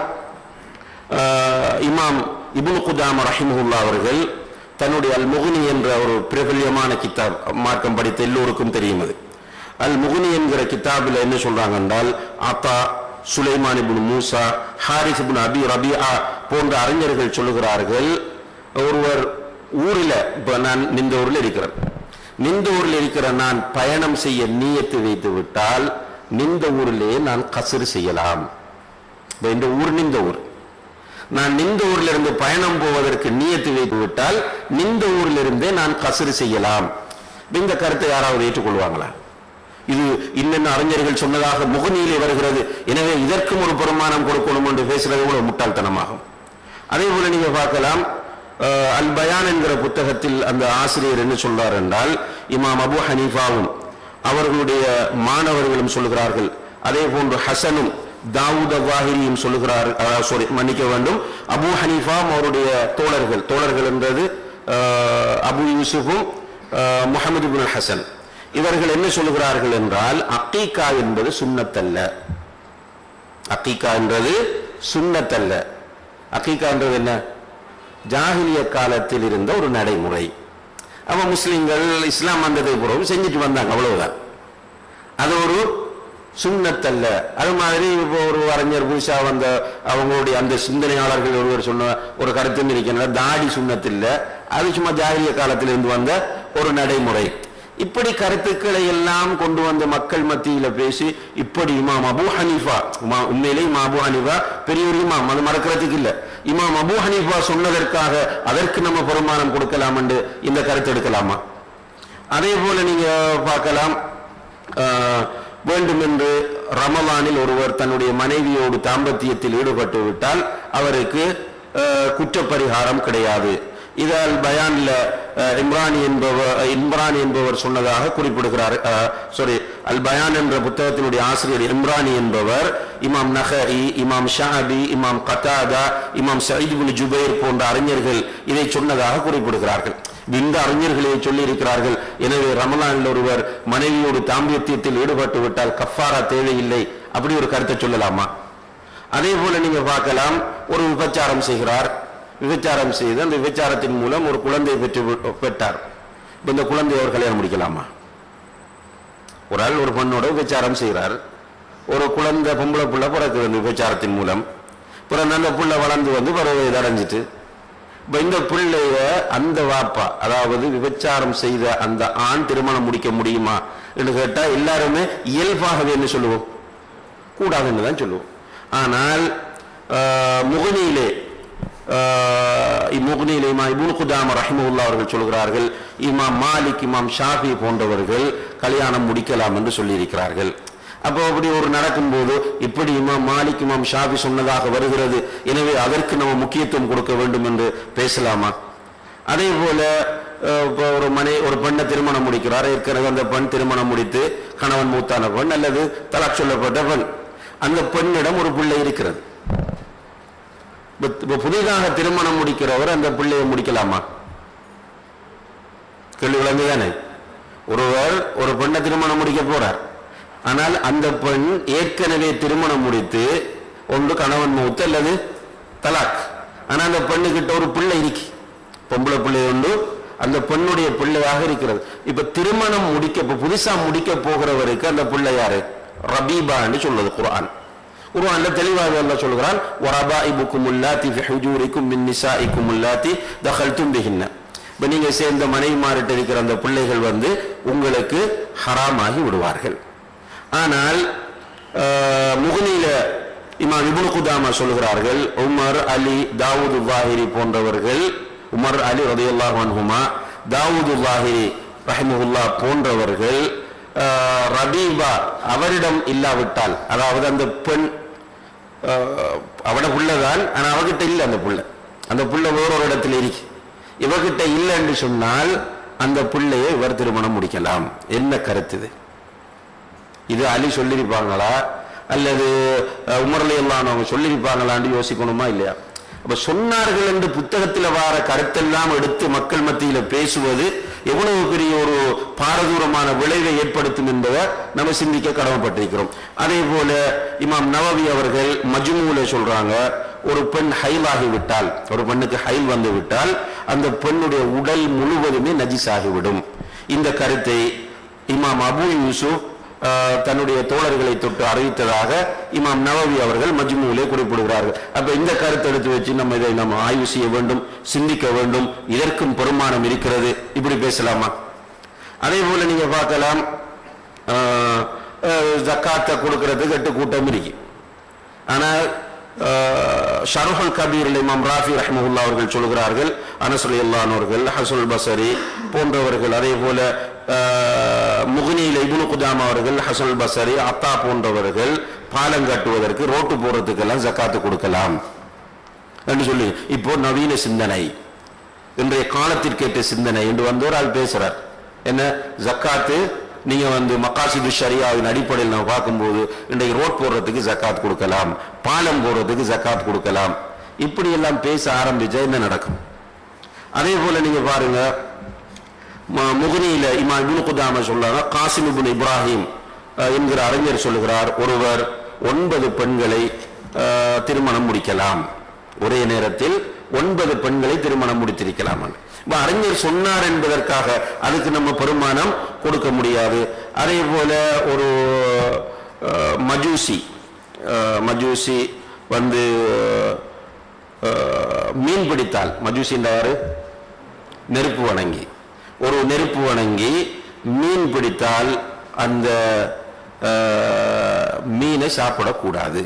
S1: ஆஹ், இமாம் இப்னு குதாம ரஹிமஹுல்லா அவர்கள் தன்னுடைய அல் முகுனி என்ற ஒரு பிரபல்யமான கித்தாப் மார்க்கம் படித்த எல்லோருக்கும் தெரியும் அது அல் முகுனி என்கிற கித்தாபில் என்ன சொல்றாங்க என்றால் Ata Sulaiman ibn Musa Harith ibn Abi Rabia போன்ற அறிஞர்கள் சொல்லுகிறார்கள் ஒருவர் ஊரில் இப்ப நான் நின்ற ஊரில் இருக்கிறேன் நின்ற ஊரில் இருக்கிற நான் பயணம் செய்ய நீயத்து வைத்து விட்டால் நின்ற ஊரிலே நான் கசரு செய்யலாம் இப்ப இந்த ஊர் நின்ற ஊர் நான் நின்ற ஊரில் இருந்து பயணம் போவதற்கு நியத்து வைத்து விட்டால் நின்ற ஊரில் இருந்தே நான் கசரு செய்யலாம் இப்ப இந்த கருத்தை யாராவது ஏற்றுக்கொள்வாங்களா இது இன்னென்ன அறிஞர்கள் சொன்னதாக முகநீலே வருகிறது எனவே இதற்கும் ஒரு பெருமானம் கொடுக்கணும் என்று பேசுறது கூட முட்டாள்தனமாகும் அதே போல நீங்க பார்க்கலாம் அஹ், அல் பயான் என்கிற புத்தகத்தில் அந்த ஆசிரியர் என்ன சொல்றார் என்றால் இமாம் அபு ஹனீஃபாவும் அவர்களுடைய மாணவர்களும் சொல்லுகிறார்கள் அதே போன்று ஹசனும் தாவூத் வாஹிரியும் சொல்லுகிறார் சாரி மன்னிக்க வேண்டும் அபு ஹனீஃபாவும் அவருடைய தோழர்கள் தோழர்கள் என்றது அஹ், அபு யூசுஃபும் அஹ், முஹம்மது பின் ஹசன் இவர்கள் என்ன சொல்லுகிறார்கள் என்றால் அக்கீகா என்பது சுன்னத்தல்ல அக்கீகா என்றது சுன்னத்தல்ல அக்கீகா என்றது என்ன ஜாஹிலிய காலத்தில் இருந்த ஒரு நடைமுறை அவ முஸ்லிம்கள் இஸ்லாம் வந்ததை பிறகு செஞ்சுட்டு வந்தாங்க அவ்வளவுதான் அது ஒரு சுண்ணத்தல்ல அது மாதிரி இப்போ ஒரு அறிஞர் புதுசா வந்த அவங்களுடைய அந்த சிந்தனையாளர்கள் ஒருவர் சொன்ன ஒரு கருத்து இருக்கின்ற தாடி சுண்ணத்தில்ல அது சும்மா ஜாகிரிய காலத்தில் இருந்து வந்த ஒரு நடைமுறை இப்படி கருத்துக்களை எல்லாம் கொண்டு வந்த மக்கள் மத்தியில பேசி இப்படி இமாம் அபு ஹனீஃபா இமா- உண்மையிலே இமாம் அபு ஹனீஃபா பெரிய ஒரு இமாம் அது மறக்கிறதுக்கு இல்ல இமாம் அபு ஹனீஃபா சொன்னதற்காக அதற்கு நம்ம பெருமானம் கொடுக்கலாம் என்று இந்த கருத்து எடுக்கலாமா அதே போல நீங்க பார்க்கலாம் ஆஹ், வேண்டுமென்று ரமலானில் ஒருவர் தன்னுடைய மனைவியோடு தாம்பத்தியத்தில் ஈடுபட்டு விட்டால் அவருக்கு ஆஹ், குற்றப்பரிகாரம் கிடையாது இது அல் பயான்ல அஹ், இம்ரானி என்பவர் இம்ரானி என்பவர் சொன்னதாக குறிப்பிடுகிறார் சாரி அல் பயான் என்ற புத்தகத்தினுடைய ஆசிரியர் இம்ரானி என்பவர் இமாம் நஹரி இமாம் ஷாபி இமாம் கத்தாதா இமாம் சயீத் இப்னு ஜுபைர் போன்ற அறிஞர்கள் இதை சொன்னதாக குறிப்பிடுகிறார்கள் இந்த அறிஞர்களே சொல்லி இருக்கிறார்கள் எனவே ரமலானில் ஒருவர் மனைவியோடு தாம்பியத்தியத்தில் ஈடுபட்டு விட்டால் கஃபாரா தேவையில்லை அப்படி ஒரு கருத்தை சொல்லலாமா அதே போல நீங்க பார்க்கலாம் ஒரு விபச்சாரம் செய்கிறார் விபச்சாரம் செய்து அந்த விபச்சாரத்தின் மூலம் ஒரு குழந்தை பெற்று விட்டு- பெற்றார் இப்ப இந்த குழந்தை அவர் கல்யாணம் முடிக்கலாமா ஒரு ஆள் ஒரு பெண்ணோட விபச்சாரம் செய்கிறார் ஒரு குழந்தை பொம்பளை புள்ள பிறக்குது அந்த விபச்சாரத்தின் மூலம் பிறகு அந்த புள்ள வளர்ந்து வந்து பருவ வயது அடைஞ்சிட்டு இப்ப இந்த பிள்ளைய அந்த வாப்பா அதாவது விபச்சாரம் செய்த அந்த ஆண் திருமணம் முடிக்க முடியுமா என்று கேட்டா எல்லாருமே இயல்பாகவே என்ன சொல்லுவோம் கூடாதுன்னு தான் சொல்லுவோம் ஆனால் ஆஹ், முகனியிலே ஆஹ், இம்முகனியிலே இமாம் இபுன் குதாம ரஹிமுல்லா அவர்கள் சொல்கிறார்கள் இமாம் மாலிக் இமாம் ஷாஃபி போன்றவர்கள் கல்யாணம் முடிக்கலாம் என்று சொல்லியிருக்கிறார்கள் அப்போ அப்படி ஒரு நடக்கும்போது இப்படி இமாம் மாலிக் இமாம் ஷாஃபி சொன்னதாக வருகிறது எனவே அதற்கு நம்ம முக்கியத்துவம் கொடுக்க வேண்டும் என்று பேசலாமா அதே போல அஹ், இப்போ ஒரு மனை ஒரு பெண்ணை திருமணம் முடிக்கிறார் ஏற்கனவே அந்த பெண் திருமணம் முடித்து கணவன் மூத்தான பெண் அல்லது தலாக் சொல்லப்பட்ட பெண் அந்த பெண்ணிடம் ஒரு பிள்ளை இருக்கிறது இப்ப- இப்ப புதிதாக திருமணம் முடிக்கிறவர் அந்த பிள்ளையை முடிக்கலாமா கேள்வி விளங்குதானே ஒருவர் ஒரு பெண்ணை திருமணம் முடிக்க போறார் ஆனால் அந்த பெண் ஏற்கனவே திருமணம் முடித்து ஒன்று கணவன் மூத்து அல்லது தலாக் ஆனா அந்த பெண்ணுகிட்ட ஒரு பிள்ளை இருக்கு பொம்பளை பிள்ளை உண்டு அந்த பெண்ணுடைய பிள்ளையாக இருக்கிறது இப்ப திருமணம் முடிக்க இப்ப புதுசா முடிக்க போகிறவருக்கு அந்த பிள்ளை யாரு ரபீபா என்று சொல்வது குர்ஆன் குர்ஆன்ல தெளிவாக அல்லாஹ் சொல்கிறான் வரபாஇபுக்கும் உல்லாத்தி ஃபி ஹுஜூரிக்கும் மின் நிசாஇக்கும் உல்லாத்தி தகல்தும் பிஹின்ன இப்ப நீங்க சேர்ந்த மனைவிமாரிட்ட இருக்கிற அந்த பிள்ளைகள் வந்து உங்களுக்கு ஹராமாகி விடுவார்கள் ஆனால் ஆஹ், முகனில இமாம் இப்னு குதாமா சொல்கிறார்கள் உமர் அலி தாவூது வாஹிரி போன்றவர்கள் உமர் அலி ரதியல்லாஹு அன்ஹுமா தாவூது வாஹிரி ரஹிமஹுல்லா போன்றவர்கள் ஆஹ், ரபீபா அவரிடம் இல்லாவிட்டால் அதாவது அந்த பெண் ஆஹ், அவட புள்ளதான் ஆனா அவகிட்ட இல்லை அந்த புள்ள அந்த புள்ள வேறொரு இடத்துல இருக்கு இவகிட்ட இல்லைன்னு சொன்னால் அந்த பிள்ளையை இவர் திருமணம் முடிக்கலாம் என்ன கருத்து இது இது அலி சொல்லியிருப்பாங்களா அல்லது அஹ், உமர் அலி அவங்க சொல்லியிருப்பாங்களான்னு யோசிக்கணுமா இல்லையா அப்ப சொன்னார்கள் என்று புத்தகத்தில் வார கருத்தெல்லாம் எடுத்து மக்கள் மத்தியில பேசுவது எவ்வளவு பெரிய ஒரு பாரதூரமான விளைவை ஏற்படுத்தும் என்பதை நம்ம சிந்திக்க கடமைப்பட்டிருக்கிறோம் அதே போல இமாம் நவவி அவர்கள் மஜ்மூல சொல்றாங்க ஒரு பெண் ஹைலாகி விட்டால் ஒரு பெண்ணுக்கு ஹைல் வந்து விட்டால் அந்த பெண்ணுடைய உடல் முழுவதுமே நஜிஸாகிவிடும் இந்த கருத்தை இமாம் அபு யூசுப் ஆஹ், தன்னுடைய தோழர்களை தொட்டு அறிவித்ததாக இமாம் நவவி அவர்கள் மஜ்மூலே குறிப்பிடுகிறார்கள் அப்ப இந்த கருத்தை எடுத்து வச்சு நம்ம இதை நம்ம ஆய்வு செய்ய வேண்டும் சிந்திக்க வேண்டும் இதற்கும் பெருமானம் இருக்கிறது இப்படி பேசலாமா அதே போல நீங்க பார்க்கலாம் ஆஹ், ஆஹ், ஜக்காத்தை கொடுக்கறதுக்கு எட்டு கூட்டம் இருக்கு ஆனால் ஷருஹுல் கபீர் இமாம் ராஃபி ரஹ்மஹுல்லா அவர்கள் சொல்கிறார்கள் அனசுல் அவர்கள் ஹசுல் பசரி போன்றவர்கள் அதே போல ஆஹ், முகனியில் இப்னு குதாமா அவர்கள் ஹசுல் பசரி அத்தா போன்றவர்கள் பாலம் கட்டுவதற்கு ரோட்டு போறதுக்கெல்லாம் ஜக்காத்து கொடுக்கலாம் என்று சொல்லி இப்போ நவீன சிந்தனை இன்றைய காலத்திற்கேற்ற சிந்தனை என்று வந்து ஒரு ஆள் பேசுறார் என்ன ஜக்காத்து நீங்க வந்து மக்காசிது ஷரியாவின் அடிப்படையில் நம்ம பார்க்கும்போது இன்றைக்கு ரோட் போடுறதுக்கு ஜக்காத் கொடுக்கலாம் பாலம் போடுறதுக்கு ஜக்காத் கொடுக்கலாம் இப்படி எல்லாம் பேச ஆரம்பிச்சா என்ன நடக்கும் அதே போல நீங்க பாருங்க ம- முகனியில இமா இப்னு குதாம சொல்றாங்க காசிம் இப்னு இப்ராஹிம் அஹ், என்கிற அறிஞர் சொல்லுகிறார் ஒருவர் ஒன்பது பெண்களை அஹ், திருமணம் முடிக்கலாம் ஒரே நேரத்தில் ஒன்பது பெண்களை திருமணம் முடித்திருக்கலாம் இப்ப அறிஞர் சொன்னார் என்பதற்காக அதுக்கு நம்ம பெருமானம் கொடுக்க முடியாது அதே போல ஒரு அஹ், மஜூசி அஹ், மஜூசி வந்து அஹ், மீன் பிடித்தால் மஜூசி என்றாரு நெருப்பு வணங்கி ஒரு நெருப்பு வணங்கி மீன் பிடித்தால் அந்த அஹ், மீனை சாப்பிடக்கூடாது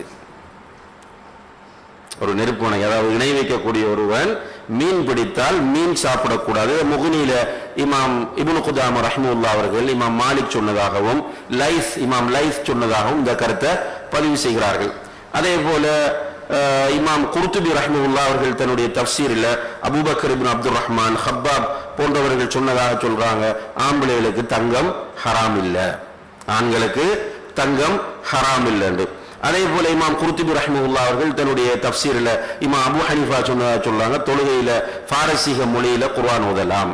S1: ஒரு நெருப்பு வணங்கி அதாவது இணை வைக்கக்கூடிய ஒருவன் மீன் பிடித்தால் மீன் சாப்பிடக்கூடாது முகுனியில இமாம் இப்னு குதாம ரஹ்முல்லா அவர்கள் இமாம் மாலிக் சொன்னதாகவும் லைஃப் இமாம் லைஃப் சொன்னதாகவும் இந்த கருத்தை பதிவு செய்கிறார்கள் அதே போல அஹ், இமாம் குர்துபி ரஹ்மவுல்லா அவர்கள் தன்னுடைய தப்சீரில் Abu Bakr ibn Abdul Rahman Habbab போன்றவர்கள் சொன்னதாக சொல்றாங்க ஆம்பளைகளுக்கு தங்கம் ஹராம் இல்லை ஆண்களுக்கு தங்கம் ஹராம் இல்லைன்னு அதே போல இமாம் குர்துபி ரஹ்மவுல்லா அவர்கள் தன்னுடைய தப்சீரில் இமாம் அபு ஹனீஃபா சொன்னதாக சொல்றாங்க தொழுகையில பாரசீக மொழியில குர்ஆன் ஓதலாம்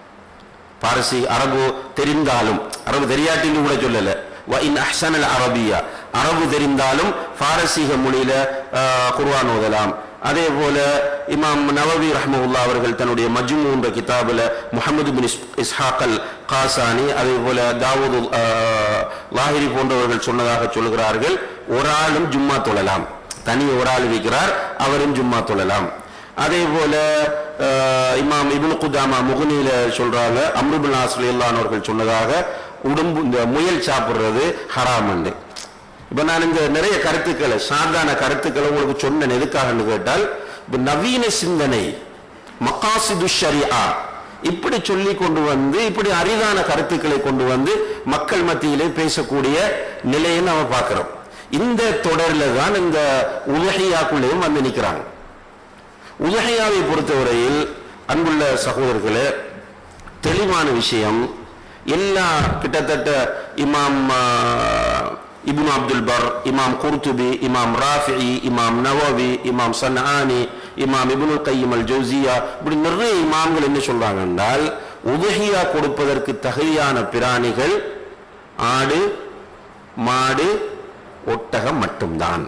S1: பாரசி அரபு தெரிந்தாலும் அரபு தெரியாட்டின்னு கூட சொல்லல வ இன் அஹ்சனல் அரபியா அரபு தெரிந்தாலும் பாரசீக மொழியில ஆஹ், குர்ஆன் ஓதலாம் அதே போல இமாம் நவவி ரஹ்மவுல்லா அவர்கள் தன்னுடைய மஜ்மு என்ற கிதாபில் முஹம்மது பின் இஸ்- இஸ்ஹாக்கல் காசானி அதே போல தாவூது ஆஹ், லாஹிரி போன்றவர்கள் சொன்னதாக சொல்கிறார்கள் ஒரு ஆளும் ஜும்மா தொழலாம் தனி ஒரு ஆள் இருக்கிறார் அவரும் ஜும்மா தொழலாம் அதே போல அஹ், இமாம் இப்னு குதாமா முகனியில சொல்றாங்க அம்ருபுல் ஆஸ்லியல்லான் அவர்கள் சொன்னதாக உடம்பு இந்த முயல் சாப்பிடுறது ஹராமண்டு இப்ப நான் இந்த நிறைய கருத்துக்களை சாதாரண கருத்துக்களை உங்களுக்கு சொன்னேன் எதுக்காகன்னு கேட்டால் இப்ப நவீன சிந்தனை மகாசிது ஷரியா இப்படி சொல்லி கொண்டு வந்து இப்படி அரிதான கருத்துக்களை கொண்டு வந்து மக்கள் மத்தியிலே பேசக்கூடிய நிலையை நாம பார்க்கிறோம் இந்த தொடரில் தான் இந்த உலகையாக்குள்ளேயும் வந்து நிற்கிறாங்க உலகையாவை பொறுத்தவரையில் அன்புள்ள சகோதரர்களே தெளிவான விஷயம் எல்லா கிட்டத்தட்ட இமாம் ஆஹ், இப்னு அப்துல் பர் இமாம் குர்துபி இமாம் ராஃபி இமாம் நவவி இமாம் சன்ஆனி இமாம் இப்னு கையம் அல் ஜௌசியா இப்படி நிறைய இமாம்கள் என்ன சொல்றாங்க என்றால் உதகியா கொடுப்பதற்கு தகுதியான பிராணிகள் ஆடு மாடு ஒட்டகம் மட்டும்தான்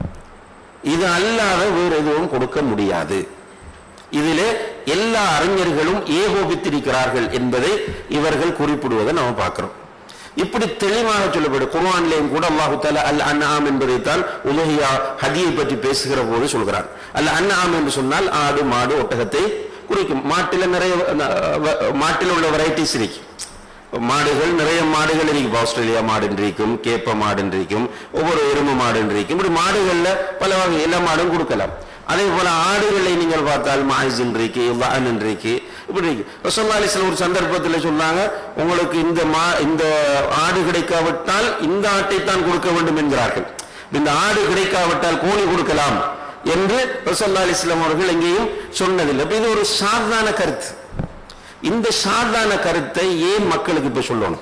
S1: இது அல்லாத வேறு எதுவும் கொடுக்க முடியாது இதிலே எல்லா அறிஞர்களும் ஏகோபித்திருக்கிறார்கள் என்பதை இவர்கள் குறிப்பிடுவதை நம்ம பார்க்கிறோம் இப்படி தெளிவாக சொல்லப்படும் குர்ஆன்லேயும் கூட அல்லாஹு தஆலா அல் அன்ஆம் என்பதைத்தான் உலகியா ஹதியை பற்றி பேசுகிற போது சொல்கிறான் அல் அன்ஆம் என்று சொன்னால் ஆடு மாடு ஒட்டகத்தை குறிக்கும் மாட்டில நிறைய அஹ், வ- மாட்டில் உள்ள வெரைட்டிஸ் இருக்கு மாடுகள் நிறைய மாடுகள் இருக்கு இப்ப ஆஸ்திரேலியா மாடு இருக்கும் கேப்ப மாடு இருக்கும் ஒவ்வொரு எருமை மாடு இருக்கும் இப்படி மாடுகள்ல பல வகை எல்லா மாடும் கொடுக்கலாம் அதே போல ஆடுகளை நீங்கள் பார்த்தால் மாய்ஸ் இருக்கு வஹன் இருக்கு இப்படி இருக்கு ரசல்லா அலிஸ்லாம் ஒரு சந்தர்ப்பத்தில் சொன்னாங்க உங்களுக்கு இந்த மா இந்த ஆடு கிடைக்காவிட்டால் இந்த ஆட்டை தான் கொடுக்க வேண்டும் என்கிறார்கள் இந்த ஆடு கிடைக்காவிட்டால் கோழி கொடுக்கலாம் என்று ரசல்லா அலிஸ்லாம் அவர்கள் எங்கேயும் சொன்னதில்லை அப்ப இது ஒரு சாதாரண கருத்து இந்த சாதாரண கருத்தை ஏன் மக்களுக்கு இப்ப சொல்லணும்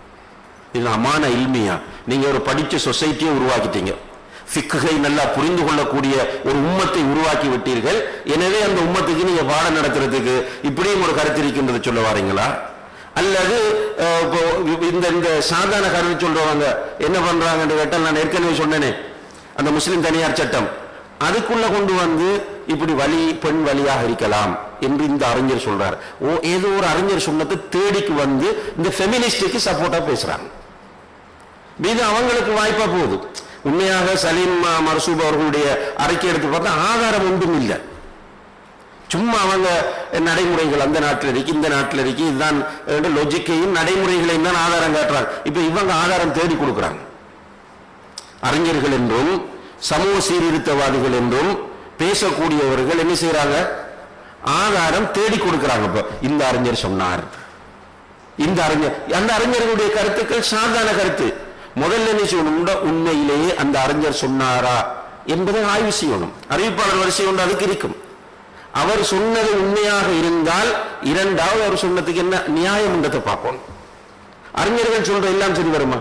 S1: இது அமான இல்மியா நீங்க ஒரு படிச்ச சொசைட்டியை உருவாக்கிட்டீங்க ஃபிக்குகை நல்லா புரிந்து கொள்ளக்கூடிய ஒரு உம்மத்தை உருவாக்கி விட்டீர்கள் எனவே அந்த உம்மத்துக்கு நீங்க பாடம் நடத்துறதுக்கு இப்படியும் ஒரு கருத்து இருக்கின்றது சொல்ல வாரீங்களா அல்லது அஹ், இப்போ இந்த இந்த சாதாரண கருத்து சொல்றவங்க என்ன பண்றாங்கன்னு கேட்டால் நான் ஏற்கனவே சொன்னேனே அந்த முஸ்லிம் தனியார் சட்டம் அதுக்குள்ள கொண்டு வந்து இப்படி வழி பெண் வழியாக இருக்கலாம் என்று இந்த அறிஞர் சொல்றார் ஓ ஏதோ ஒரு அறிஞர் சொன்னதை தேடிக்கு வந்து இந்த ஃபெமினிஸ்டுக்கு சப்போர்ட்டா பேசுறாங்க இது அவங்களுக்கு வாய்ப்பா போகுது உண்மையாக சலீம் ம- மர்சூப் அவர்களுடைய அறிக்கை எடுத்து பார்த்தா ஆதாரம் ஒன்றும் இல்லை சும்மா அவங்க நடைமுறைகள் அந்த நாட்டில் இருக்கு இந்த நாட்டில் இருக்கு இதுதான் லொஜிக்கையும் நடைமுறைகளையும் தான் ஆதாரம் காட்டுறாங்க இப்ப இவங்க ஆதாரம் தேடி கொடுக்குறாங்க அறிஞர்கள் என்றும் சமூக சீர்திருத்தவாதிகள் என்றும் பேசக்கூடியவர்கள் என்ன செய்யறாங்க ஆதாரம் தேடி கொடுக்கிறாங்க இப்ப இந்த அறிஞர் சொன்னார் இந்த அறிஞர் அந்த அறிஞர்களுடைய கருத்துக்கள் சாதாரண கருத்து முதல்ல என்ன செய்யணும் உண்ட- உண்மையிலேயே அந்த அறிஞர் சொன்னாரா என்பதை ஆய்வு செய்யணும் அறிவிப்பாளர் வரிசை ஒன்று அதுக்கு இருக்கும் அவர் சொன்னது உண்மையாக இருந்தால் இரண்டாவது அவர் சொன்னதுக்கு என்ன நியாயம் என்றதை பார்க்கணும் அறிஞர்கள் சொல்ற எல்லாம் சரி வருமா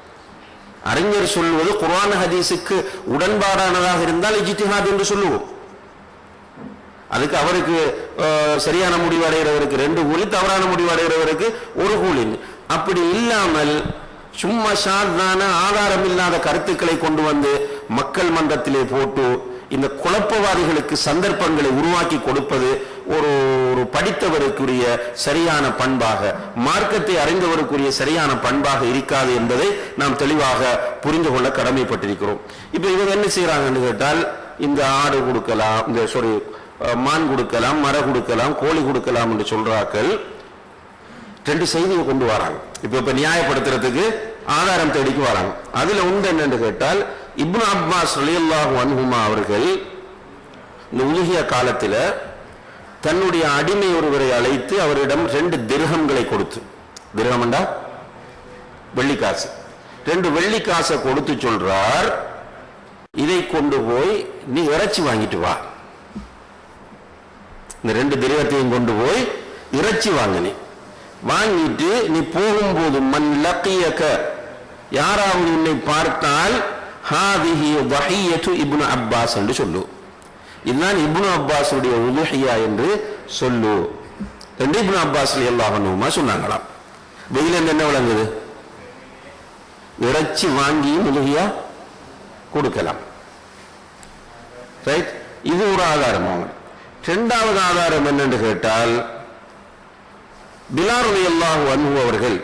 S1: அறிஞர் சொல்வது குர்ஆன் ஹதீஸுக்கு உடன்பாடானதாக இருந்தால் இஜ்திஹாத் என்று சொல்லுவோம் அதுக்கு அவருக்கு அஹ், சரியான முடிவு அடைகிறவருக்கு ரெண்டு கூலி தவறான முடிவு அடைகிறவருக்கு ஒரு கூலி அப்படி இல்லாமல் சும்மா சாதாரண ஆதாரம் இல்லாத கருத்துக்களை கொண்டு வந்து மக்கள் மன்றத்திலே போட்டு இந்த குழப்பவாதிகளுக்கு சந்தர்ப்பங்களை உருவாக்கி கொடுப்பது ஒரு ஒரு படித்தவருக்குரிய சரியான பண்பாக மார்க்கத்தை அறிந்தவருக்குரிய சரியான பண்பாக இருக்காது என்பதை நாம் தெளிவாக புரிந்து கொள்ள கடமைப்பட்டிருக்கிறோம் இப்ப இவங்க என்ன செய்யறாங்கன்னு கேட்டால் இந்த ஆடு கொடுக்கலாம் இந்த சாரி மான் கொடுக்கலாம் மர கொடுக்கலாம் கோழி கொடுக்கலாம் என்று சொல்றாக்கள் ரெண்டு செய்தியை கொண்டு வராங்க இப்ப இப்ப நியாயப்படுத்துறதுக்கு ஆதாரம் தேடிக்கு வராங்க அதுல உண்டு என்னன்னு கேட்டால் இப்னு அப்பாஸ் ரலியல்லாஹு அன்ஹுமா அவர்கள் இந்த உலகிய காலத்துல தன்னுடைய அடிமை ஒருவரை அழைத்து அவரிடம் ரெண்டு திர்ஹம்களை கொடுத்து திர்ஹம்டா வெள்ளிக்காசு ரெண்டு வெள்ளிக்காசை கொடுத்து சொல்றார் இதை கொண்டு போய் நீ இறைச்சி வாங்கிட்டு வா இந்த ரெண்டு திரவத்தையும் கொண்டு போய் இறைச்சி வாங்கினி வாங்கிட்டு நீ போகும்போது மண் லக்கியக்க யாராவது உன்னை பார்த்தால் ஹாதிஹி வஹியத்து இப்னு அப்பாஸ் என்று சொல்லு இதுதான் இப்னு அப்பாஸுடைய உலுஹியா என்று சொல்லு என்று இப்னு அப்பாஸ் எல்லா சொன்னாங்களாம் வெயில இருந்து என்ன விளங்குது இறைச்சி வாங்கியும் உலுஹியா கொடுக்கலாம் ரைட் இது ஒரு ஆதாரம் அவங்க இரண்டாவது ஆதாரம் என்னென்று கேட்டால் பிலார் அல்லாஹு அன்பு அவர்கள்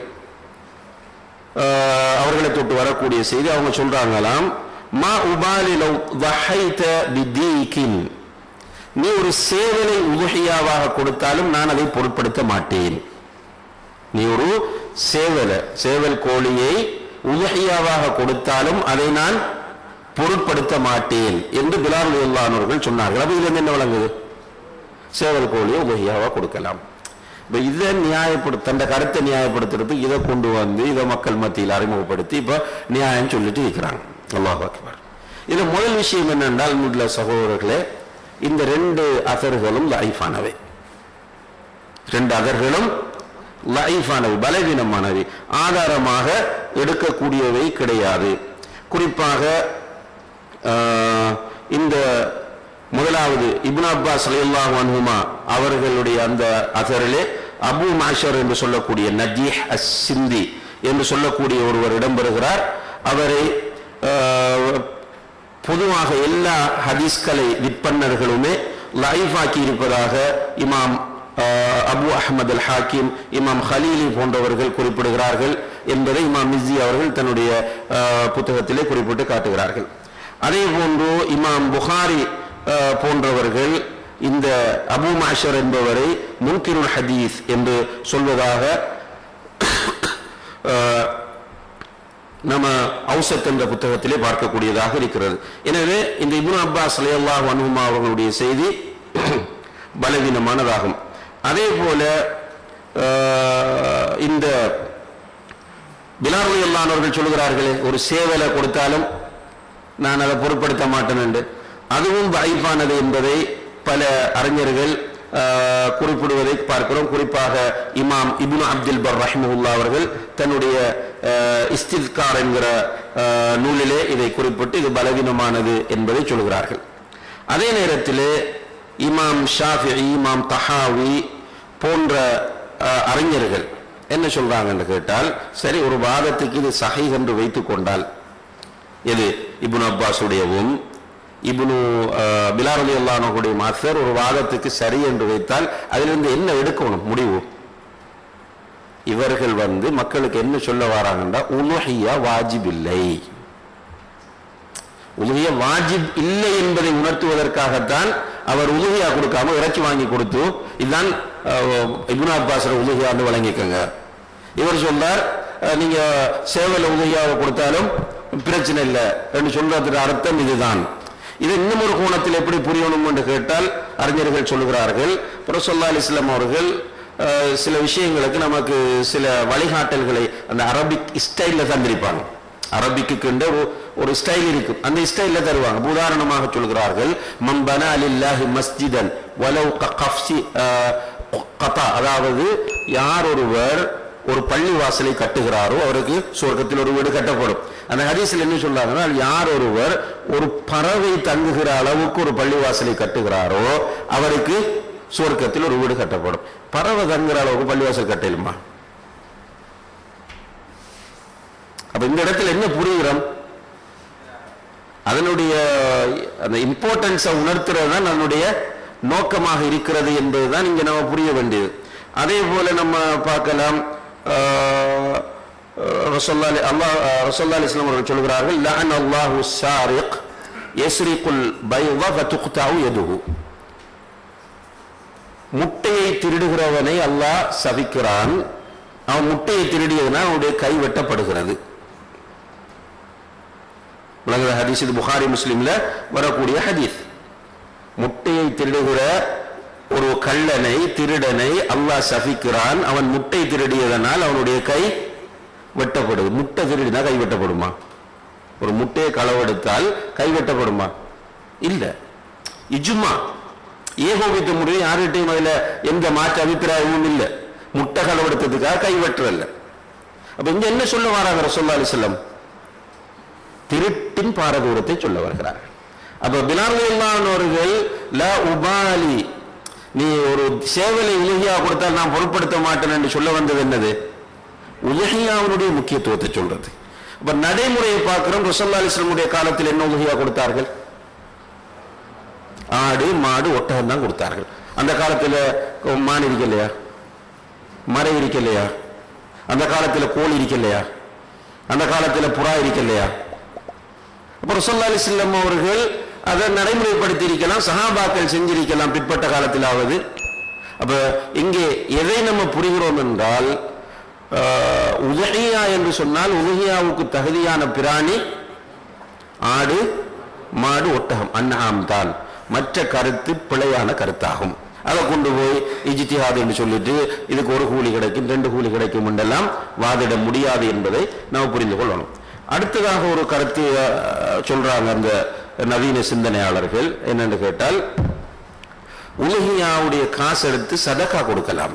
S1: ஆஹ், அவர்களை தொட்டு வரக்கூடிய செய்தி அவங்க சொல்றாங்களாம் மா உபாலி லவ் வஹைத பிதீகின் நீ ஒரு சேவலை உதுஹியாவாக கொடுத்தாலும் நான் அதை பொருட்படுத்த மாட்டேன் நீ ஒரு சேவல சேவல் கோழியை உதுஹியாவாக கொடுத்தாலும் அதை நான் பொருட்படுத்த மாட்டேன் என்று பிலால் அவர்கள் சொன்னார்கள் அப்ப இதுல இருந்து என்ன விளங்குது சேவல் கோழியை உதவியாக கொடுக்கலாம் இப்ப இதை நியாயப்படுத்த தந்த கருத்தை நியாயப்படுத்துறதுக்கு இதை கொண்டு வந்து இதை மக்கள் மத்தியில் அறிமுகப்படுத்தி இப்ப நியாயம் சொல்லிட்டு இருக்கிறாங்க அல்லாஹ் அக்பர் இதுல முதல் விஷயம் என்னென்றால் முட்ல சகோதரர்களே இந்த ரெண்டு அசர்களும் லைஃபானவை ரெண்டு அதர்களும் லைஃபானவை பலவீனமானவை ஆதாரமாக எடுக்கக்கூடியவை கிடையாது குறிப்பாக ஆஹ், இந்த முதலாவது இப்னு அப்பாஸ் ரலியல்லாஹு அன்ஹுமா அவர்களுடைய அந்த அசரிலே அபு மாஷர் என்று சொல்லக்கூடிய நஜீஹ் அஸ் சிந்தி என்று சொல்லக்கூடிய ஒருவர் இடம்பெறுகிறார் அவரை ஆஹ், பொதுவாக எல்லா ஹதீஸ்கலை விற்பன்னர்களுமே லைஃப் ஆக்கி இருப்பதாக இமாம் ஆஹ், அபு அஹ்மத் அல் ஹாக்கிம் இமாம் ஹலீலி போன்றவர்கள் குறிப்பிடுகிறார்கள் என்பதை இமாம் மிஸ்ஸி அவர்கள் தன்னுடைய ஆஹ், புத்தகத்திலே குறிப்பிட்டு காட்டுகிறார்கள் அதே போன்று இமாம் புகாரி ஆஹ், போன்றவர்கள் இந்த அபு மாஷர் என்பவரை முன்கிருல் ஹதீஸ் என்று சொல்வதாக ஆஹ், நம்ம ஔசத் என்ற புத்தகத்திலே பார்க்கக்கூடியதாக இருக்கிறது எனவே இந்த இப்னு அப்பாஸ் அலையல்லாஹ் அனுமா அவர்களுடைய செய்தி பலவீனமானதாகும் அதே போல ஆஹ், இந்த பிலாருடைய அல்லானவர்கள் சொல்கிறார்களே ஒரு சேவலை கொடுத்தாலும் நான் அதை பொருட்படுத்த மாட்டேன் என்று அதுவும் வாய்ப்பானது என்பதை பல அறிஞர்கள் ஆஹ், குறிப்பிடுவதை பார்க்கிறோம் குறிப்பாக இமாம் இப்னு அப்துல் பர் ரஹ்மஹுல்லா அவர்கள் தன்னுடைய ஆஹ், இஸ்தித்கார் என்கிற ஆஹ், நூலிலே இதை குறிப்பிட்டு இது பலவீனமானது என்பதை சொல்கிறார்கள் அதே நேரத்திலே இமாம் ஷாஃபி இமாம் தஹாவி போன்ற ஆஹ், அறிஞர்கள் என்ன சொல்றாங்கன்னு கேட்டால் சரி ஒரு வாதத்துக்கு இது சஹை என்று வைத்துக் கொண்டால் எது இப்னு அப்பாஸுடையவும் இப்னு அஹ், பிலால் அலி அல்லானுடைய மாஸ்டர் ஒரு வாதத்துக்கு சரி என்று வைத்தால் அதிலிருந்து என்ன எடுக்கணும் முடிவு இவர்கள் வந்து மக்களுக்கு என்ன சொல்ல வராங்கன்னா உலுஹியா வாஜிப் இல்லை உலுகிய வாஜிப் இல்லை என்பதை உணர்த்துவதற்காகத்தான் அவர் உலுகியா கொடுக்காம இறைச்சி வாங்கி கொடுத்து இதுதான் அஹ், இப்னு அப்பாஸ் உலுகியான்னு வழங்கிக்கங்க இவர் சொல்றார் அஹ், நீங்க சேவல உதவியாக கொடுத்தாலும் பிரச்சனை இல்லை என்று சொல்றதுக்கு அர்த்தம் இதுதான் இது இன்னும் ஒரு கோணத்தில் எப்படி புரியணும் என்று கேட்டால் அறிஞர்கள் சொல்லுகிறார்கள் புரசல்லா அலிஸ்லாம் அவர்கள் அஹ், சில விஷயங்களுக்கு நமக்கு சில வழிகாட்டல்களை அந்த அரபிக் ஸ்டைல்ல தந்திருப்பாங்க அரபிக்கு ஒரு ஒரு ஸ்டைல் இருக்கு அந்த ஸ்டைல்ல தருவாங்க இப்ப உதாரணமாக சொல்கிறார்கள் மம்பனா அலில்லாஹி மஸ்ஜிதன் வலவ் கஃப்சி கதா அதாவது யார் ஒருவர் ஒரு பள்ளி வாசலை கட்டுகிறாரோ அவருக்கு சொர்க்கத்தில் ஒரு வீடு கட்டப்படும் அந்த ஹதீஸில் என்ன சொல்றாங்கன்னா யார் ஒருவர் ஒரு பறவை தங்குகிற அளவுக்கு ஒரு பள்ளி வாசலை கட்டுகிறாரோ அவருக்கு சொர்க்கத்தில் ஒரு வீடு கட்டப்படும் பறவை தங்குற அளவுக்கு பள்ளிவாசல் கட்டலுமா அப்ப இந்த இடத்துல என்ன புரிகிறோம் அதனுடைய அந்த இம்பார்ட்டன்ஸை உணர்த்துறது தான் நம்முடைய நோக்கமாக இருக்கிறது என்பதுதான் இங்க நம்ம புரிய வேண்டியது அதே போல நம்ம பார்க்கலாம் ஆஹ், ரசூல்லா அலி- அல்லாஹ் ஆஹ், ரசூல்லா அலிஸ்லாம் அவர்கள் சொல்கிறார்கள் லஅன் அல்லாஹு சாரிக் யஸ்ரிகுல் பைவ ஃபதுக்தஉ யதுஹு முட்டையை திருடுகிறவனை அல்லாஹ் சபிக்கிறான் அவன் முட்டையை திருடியதுனால் அவனுடைய கை வெட்டப்படுகிறது விளங்குற ஹதீஸ் இது புகாரி முஸ்லிம்ல வரக்கூடிய ஹதீஸ் முட்டையை திருடுகிற ஒரு கள்ளனை திருடனை அல்லாஹ் சபிக்கிறான் அவன் முட்டை திருடியதனால் அவனுடைய கை வெட்டப்படுது முட்டை திருடினா கை வெட்டப்படுமா ஒரு முட்டையை களவெடுத்தால் கைவெட்டப்படுமா இல்ல இஜுமா ஏகோபித்த முறையை யார்கிட்டையும் அதுல எந்த மாற்று அபிப்பிராயமும் இல்ல முட்டை களவெடுத்ததுக்காக கைவெட்டுறல்ல அப்ப இங்க என்ன சொல்ல வராங்க ரசோல்லா அலிஸ்லம் திருட்டின் பாரதூரத்தை சொல்ல வருகிறார் அப்ப பிலார்வர்கள் ல உபாலி நீ ஒரு சேவலை உலகியா கொடுத்தால் நான் பொருட்படுத்த மாட்டேன் என்று சொல்ல வந்தது என்னது உலகியாவுடைய முக்கியத்துவத்தை சொல்றது அப்ப நடைமுறையை பார்க்கிறோம் ரசல்லா அலிஸ்லமுடைய காலத்தில் என்ன உலகியா கொடுத்தார்கள் ஆடு மாடு ஒட்டகம் தான் கொடுத்தார்கள் அந்த காலத்துல மான் இருக்கலையா மறை இருக்கலையா அந்த காலத்துல கோழி இருக்கலையா அந்த காலத்துல புறா இருக்கலையா அப்ப ரசல்லா அலிஸ்லம் அவர்கள் அதை நடைமுறைப்படுத்தி இருக்கலாம் சஹாபாக்கள் செஞ்சிருக்கலாம் பிற்பட்ட காலத்திலாவது அப்ப இங்கே எதை நம்ம புரிகிறோம் என்றால் ஆஹ், உதகியா என்று சொன்னால் உதகியாவுக்கு தகுதியான பிராணி ஆடு மாடு ஒட்டகம் அன்னஹாம் தான் மற்ற கருத்து பிழையான கருத்தாகும் அதை கொண்டு போய் இஜித்திஹாத் என்று சொல்லிட்டு இதுக்கு ஒரு கூலி கிடைக்கும் ரெண்டு கூலி கிடைக்கும் என்றெல்லாம் வாதிட முடியாது என்பதை நாம் புரிந்து கொள்ளணும் அடுத்ததாக ஒரு கருத்து அஹ், சொல்றாங்க அந்த நவீன சிந்தனையாளர்கள் என்னன்னு கேட்டால் உலகியாவுடைய காசு எடுத்து சதக்கா கொடுக்கலாம்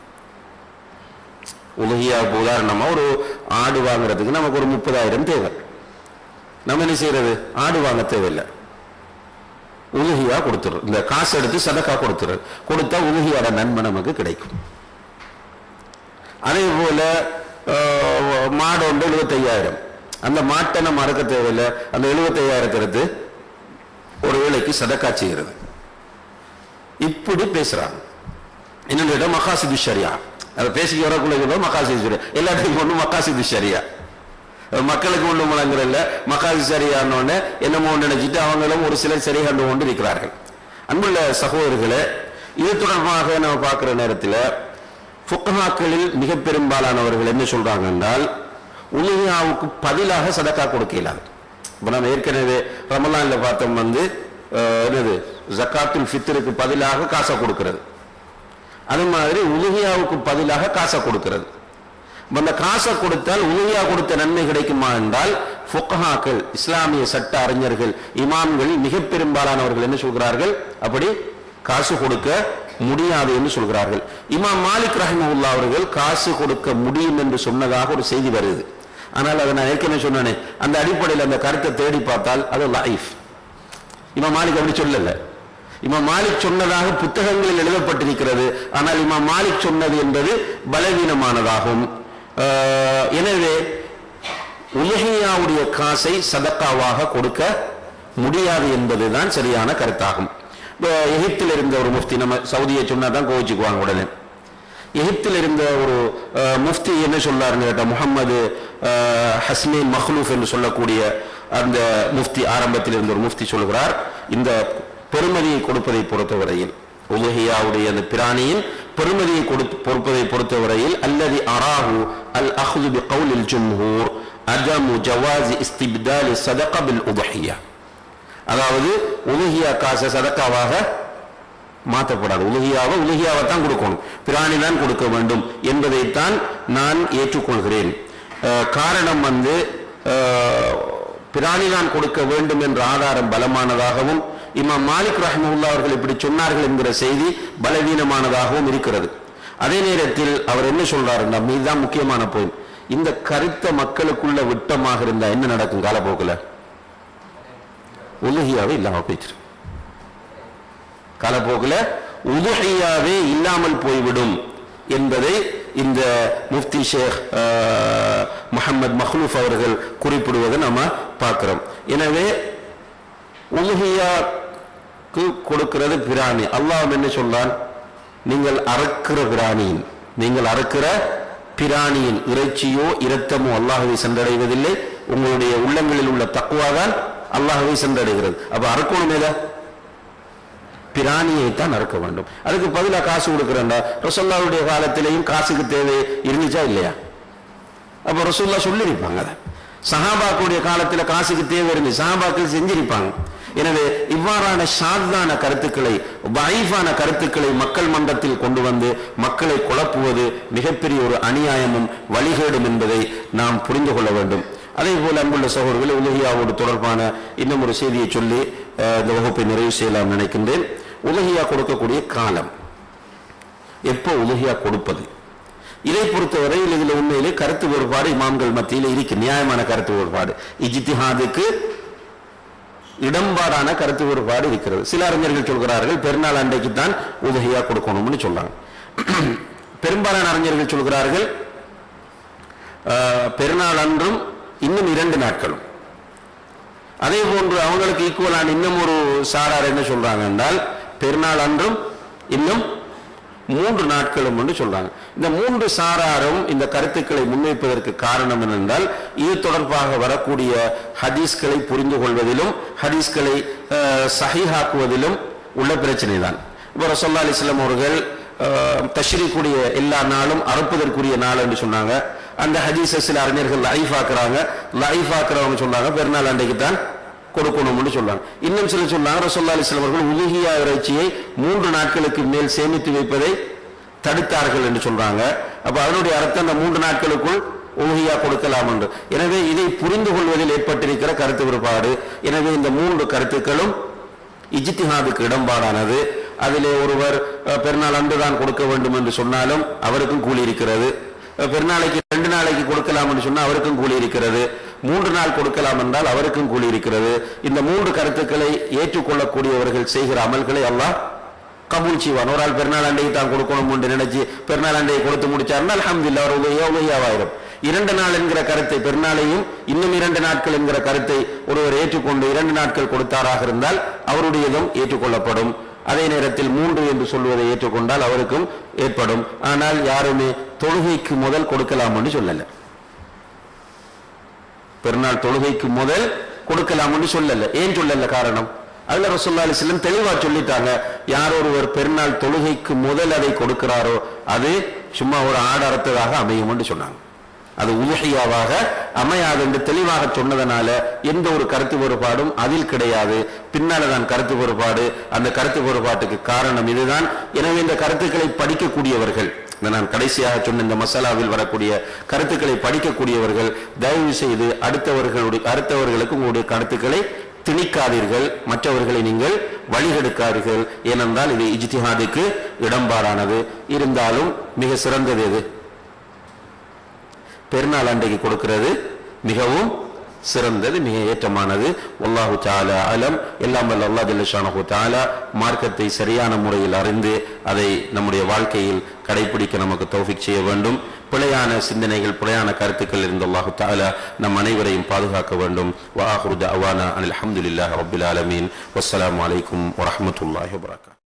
S1: உலகியாவுக்கு உதாரணமா ஒரு ஆடு வாங்குறதுக்கு நமக்கு ஒரு முப்பதாயிரம் தேவை நம்ம என்ன செய்யறது ஆடு வாங்க தேவையில்லை உலகியா கொடுத்துரும் இந்த காசு எடுத்து சதக்கா கொடுத்துரு கொடுத்தா உலகியோட நன்மை நமக்கு கிடைக்கும் அதே போல ஆஹ், மாடு ஒன்று எழுபத்தையாயிரம் அந்த மாட்டை நம்ம அறுக்க தேவையில்லை அந்த எழுபத்தையாயிரத்தை எடுத்து ஒரு வேளைக்கு சதக்கா செய்கிறது இப்படி பேசுறாங்க என்னன்னு கேட்டா மகாசிது ஷரியா அதை பேசிக்க வரக்குள்ள கூட மகாசிது ஷரியா எல்லாத்துக்கும் ஒன்று மகாசிது ஷரியா மக்களுக்கு ஒன்று முழங்குறல்ல மகாசி சரியானோன்னு என்னமோ நினைச்சிட்டு அவங்களும் ஒரு சிலர் சரி கண்டு கொண்டு இருக்கிறார்கள் அன்புள்ள சகோதரர்களே இது தொடர்பாக நம்ம பார்க்கிற நேரத்தில் ஃபுக்கஹாக்களில் மிக பெரும்பாலானவர்கள் என்ன சொல்றாங்க என்றால் உலகியாவுக்கு பதிலாக சதக்கா கொடுக்க இயலாது இப்போ நம்ம ஏற்கனவே ரமலான்ல பார்த்தோம் வந்து அஹ், என்னது ஜக்காத்துல் ஃபித்ருக்கு பதிலாக காசை கொடுக்கிறது அது மாதிரி உலகியாவுக்கு பதிலாக காசை கொடுக்கிறது அப்ப அந்த காசை கொடுத்தால் உலகியா கொடுத்த நன்மை கிடைக்குமா என்றால் ஃபுக்ஹாக்கள் இஸ்லாமிய சட்ட அறிஞர்கள் இமாம்கள் மிக பெரும்பாலானவர்கள் என்ன சொல்கிறார்கள் அப்படி காசு கொடுக்க முடியாது என்று சொல்கிறார்கள் இமாம் மாலிக் ரஹிமஹுல்லா அவர்கள் காசு கொடுக்க முடியும் என்று சொன்னதாக ஒரு செய்தி வருது ஆனால் அதை நான் ஏற்கனவே சொன்னேனே அந்த அடிப்படையில் அந்த கருத்தை தேடி பார்த்தால் அது லைஃப் இமாம் மாலிக் அப்படி சொல்லல இமாம் மாலிக் சொன்னதாக புத்தகங்களில் எழுதப்பட்டிருக்கிறது ஆனால் இமாம் மாலிக் சொன்னது என்பது பலவீனமானதாகும் ஆஹ், எனவே உலகியாவுடைய காசை சதக்காவாக கொடுக்க முடியாது என்பதுதான் சரியான கருத்தாகும் இப்ப எகிப்தில் இருந்த ஒரு முஃப்தி நம்ம சவுதியை சொன்னா தான் கோவிச்சுக்குவாங்க உடனே எகிப்தில் இருந்த ஒரு அஹ், முஃப்தி என்ன சொல்லாருன்னு கேட்ட முகமது அஹ், ஹஸ்னீன் மஹ்லூஃப் என்று சொல்லக்கூடிய அந்த முஃப்தி ஆரம்பத்தில் இருந்த ஒரு முஃப்தி சொல்கிறார் இந்த பெருமதியை கொடுப்பதை பொறுத்தவரையில் உலகியாவுடைய அந்த பிராணியின் பெருமதியை கொடுத்து பொறுப்பதை பொறுத்தவரையில் அல்லது அராஹு அல் அஹ்து பி கவுலில் ஜும்ஹூர் அதமு ஜவாசி இஸ்திப்தாலி சதக பில் உதஹியா அதாவது உலகியா காசை சதக்காவாக மாற்றப்படாது உலகியாவை உலகியாவை தான் கொடுக்கணும் பிராணி தான் கொடுக்க வேண்டும் என்பதைத்தான் நான் ஏற்றுக்கொள்கிறேன் அஹ், காரணம் வந்து அஹ், பிராணி தான் கொடுக்க வேண்டும் என்ற ஆதாரம் பலமானதாகவும் இமாம் மாலிக் ரஹ்மவுல்லா அவர்கள் இப்படி சொன்னார்கள் என்கிற செய்தி பலவீனமானதாகவும் இருக்கிறது அதே நேரத்தில் அவர் என்ன சொல்றாருன்னா இதுதான் முக்கியமான போய் இந்த கருத்த மக்களுக்குள்ள விட்டமாக இருந்தா என்ன நடக்கும் காலப்போக்கில் உலகியாவே இல்லாம போயிட்டு காலப்போக்கில் உதுஹையாவே இல்லாமல் போய்விடும் என்பதை இந்த முஃப்தி ஷேக் அஹ், முஹம்மது மஹ்லூஃப் அவர்கள் குறிப்பிடுவதை நம்ம பார்க்கிறோம் எனவே உலுஹியாக்கு கொடுக்கிறது பிராணி அல்லாஹ் என்ன சொல்றான் நீங்கள் அறுக்கிற பிராணியின் நீங்கள் அறுக்கிற பிராணியின் இறைச்சியோ இரத்தமோ அல்லாஹவை சென்றடைவதில்லை உங்களுடைய உள்ளங்களில் உள்ள தக்குவாதான் அல்லாஹவை சென்றடைகிறது அப்ப அறுக்கணும் ஏதா பிராணியை தான் அறுக்க வேண்டும் அதுக்கு பதிலாக காசு கொடுக்கிறேன்டா ரசோல்லாவுடைய காலத்திலேயும் காசுக்கு தேவை இருந்துச்சா இல்லையா அப்ப ரசூல்லா சொல்லியிருப்பாங்க அதை சஹாபாக்களுடைய காலத்துல காசுக்கு தேவை இருந்து சஹாபாக்கள் செஞ்சிருப்பாங்க எனவே இவ்வாறான ஷாத்தான கருத்துக்களை வைஃபான கருத்துக்களை மக்கள் மன்றத்தில் கொண்டு வந்து மக்களை குழப்புவது மிகப்பெரிய ஒரு அநியாயமும் வழிகேடும் என்பதை நாம் புரிந்து கொள்ள வேண்டும் அதே போல அன்புள்ள சகோதரர்கள் உலகியாவோடு தொடர்பான இன்னும் ஒரு செய்தியை சொல்லி அஹ், இந்த வகுப்பை நிறைவு செய்யலாம் நினைக்கின்றேன் உலகியா கொடுக்கக்கூடிய காலம் எப்போ உலகியா கொடுப்பது இதை பொறுத்தவரையில் இதில் உண்மையிலே கருத்து வேறுபாடு இமாம்கள் மத்தியில் இருக்கு நியாயமான கருத்து வேறுபாடு இஜ்திஹாதுக்கு இடம்பாடான கருத்து வேறுபாடு இருக்கிறது சில அறிஞர்கள் சொல்கிறார்கள் பெருநாள் அன்றைக்கு தான் உதகையா கொடுக்கணும்னு சொல்றாங்க பெரும்பாலான அறிஞர்கள் சொல்கிறார்கள் ஆஹ், பெருநாள் அன்றும் இன்னும் இரண்டு நாட்களும் அதே போன்று அவங்களுக்கு ஈக்குவலான இன்னும் ஒரு சாரார் என்ன சொல்றாங்க என்றால் பெருநாள் அன்றும் இன்னும் மூன்று நாட்களும் என்று சொல்றாங்க இந்த மூன்று சாராரும் இந்த கருத்துக்களை முன்வைப்பதற்கு காரணம் என்னென்றால் இது தொடர்பாக வரக்கூடிய ஹதீஸ்களை புரிந்து கொள்வதிலும் ஹதீஸ்களை அஹ், சஹீஹாக்குவதிலும் உள்ள பிரச்சனை தான் இப்போ ரசோல்லா அலிஸ்லாம் அவர்கள் அஹ், தஷ்ரீக்குடைய எல்லா நாளும் அறுப்பதற்குரிய நாள் என்று சொன்னாங்க அந்த ஹதீஸை சில அறிஞர்கள் லைஃப் ஆக்குறாங்க லைஃப் ஆக்குறவங்க சொல்றாங்க பெருநாள் அன்றைக்கு தான் கொடுக்கணும்னு சொல்றாங்க இன்னும் சில சொன்னாங்க ரசோல்லா அலிஸ்லாம் அவர்கள் உலுகியா இறைச்சியை மூன்று நாட்களுக்கு மேல் சேமித்து வைப்பதை தடுத்தார்கள் என்று சொல்றாங்க அப்ப அதனுடைய அர்த்தம் அந்த மூன்று நாட்களுக்குள் உலுகியா கொடுக்கலாம் என்று எனவே இதை புரிந்து கொள்வதில் ஏற்பட்டிருக்கிற கருத்து வேறுபாடு எனவே இந்த மூன்று கருத்துக்களும் இஜ்திஹாதுக்கு இடம்பாடானது அதிலே ஒருவர் அஹ், பெருநாள் அன்று தான் கொடுக்க வேண்டும் என்று சொன்னாலும் அவருக்கும் கூலி இருக்கிறது அஹ், பெருநாளைக்கு ரெண்டு நாளைக்கு கொடுக்கலாம் என்று சொன்னால் அவருக்கும் கூலி இருக்கிறது மூன்று நாள் கொடுக்கலாம் என்றால் அவருக்கும் கூலி இருக்கிறது இந்த மூன்று கருத்துக்களை ஏற்றுக்கொள்ளக்கூடியவர்கள் செய்கிற அமல்களை அல்லாஹ் கபூல் செய்வான் ஒரு ஆள் பெருநாள் அண்டைக்கு தான் கொடுக்கணும் என்று நினைச்சு பெருநாள் அண்டையை கொடுத்து முடிச்சாருன்னா அல்ஹம்துலில்லாஹ் ஒரு உதவியா உதவியாவாயிரும் இரண்டு நாள் என்கிற கருத்தை பெருநாளையும் இன்னும் இரண்டு நாட்கள் என்கிற கருத்தை ஒருவர் ஏற்றுக்கொண்டு இரண்டு நாட்கள் கொடுத்தாராக இருந்தால் அவருடையதும் ஏற்றுக்கொள்ளப்படும் அதே நேரத்தில் மூன்று என்று சொல்வதை ஏற்றுக்கொண்டால் அவருக்கும் ஏற்படும் ஆனால் யாருமே தொழுகைக்கு முதல் கொடுக்கலாம் என்று சொல்லல பெருநாள் தொழுகைக்கு முதல் கொடுக்கலாம்னு சொல்லல ஏன் சொல்லல காரணம் அதுல ரசூல்லா அலிஸ்லம் தெளிவா சொல்லிட்டாங்க யார் ஒருவர் பெருநாள் தொழுகைக்கு முதல் அதை கொடுக்கிறாரோ அது சும்மா ஒரு ஆடு அறுத்ததாக அமையும்னு சொன்னாங்க அது உலகையாவாக அமையாது என்று தெளிவாக சொன்னதனால எந்த ஒரு கருத்து வேறுபாடும் அதில் கிடையாது பின்னால தான் கருத்து வேறுபாடு அந்த கருத்து வேறுபாட்டுக்கு காரணம் இதுதான் எனவே இந்த கருத்துக்களை படிக்கக்கூடியவர்கள் இந்த நான் கடைசியாக சொன்ன இந்த மசாலாவில் வரக்கூடிய கருத்துக்களை படிக்கக்கூடியவர்கள் தயவு செய்து அடுத்தவர்களுடைய அடுத்தவர்களுக்கு உங்களுடைய கருத்துக்களை திணிக்காதீர்கள் மற்றவர்களை நீங்கள் வழிகெடுக்காதீர்கள் ஏனென்றால் இது இஜ்திஹாதுக்கு இடம்பாடானது இருந்தாலும் மிக சிறந்தது எது பெருநாள் அன்றைக்கு கொடுக்கிறது மிகவும் சிறந்தது மிக ஏற்றமானது அல்லாஹு தாலா அலம் எல்லாம் வல்ல அல்லாஹ் ஜல்லஷானஹு தாலா மார்க்கத்தை சரியான முறையில் அறிந்து அதை நம்முடைய வாழ்க்கையில் கடைபிடிக்க நமக்கு தௌஃபிக் செய்ய வேண்டும் பிழையான சிந்தனைகள் பிழையான கருத்துக்கள் இருந்து அல்லாஹு தாலா நம் அனைவரையும் பாதுகாக்க வேண்டும் வாஹுரு அவானா அனில் அஹமதுல்லாஹ் ரபில் ஆலமீன் வஸ்ஸலாமு அலைக்கும் வரஹ்மத்துல்லாஹி வபரகாத்துஹு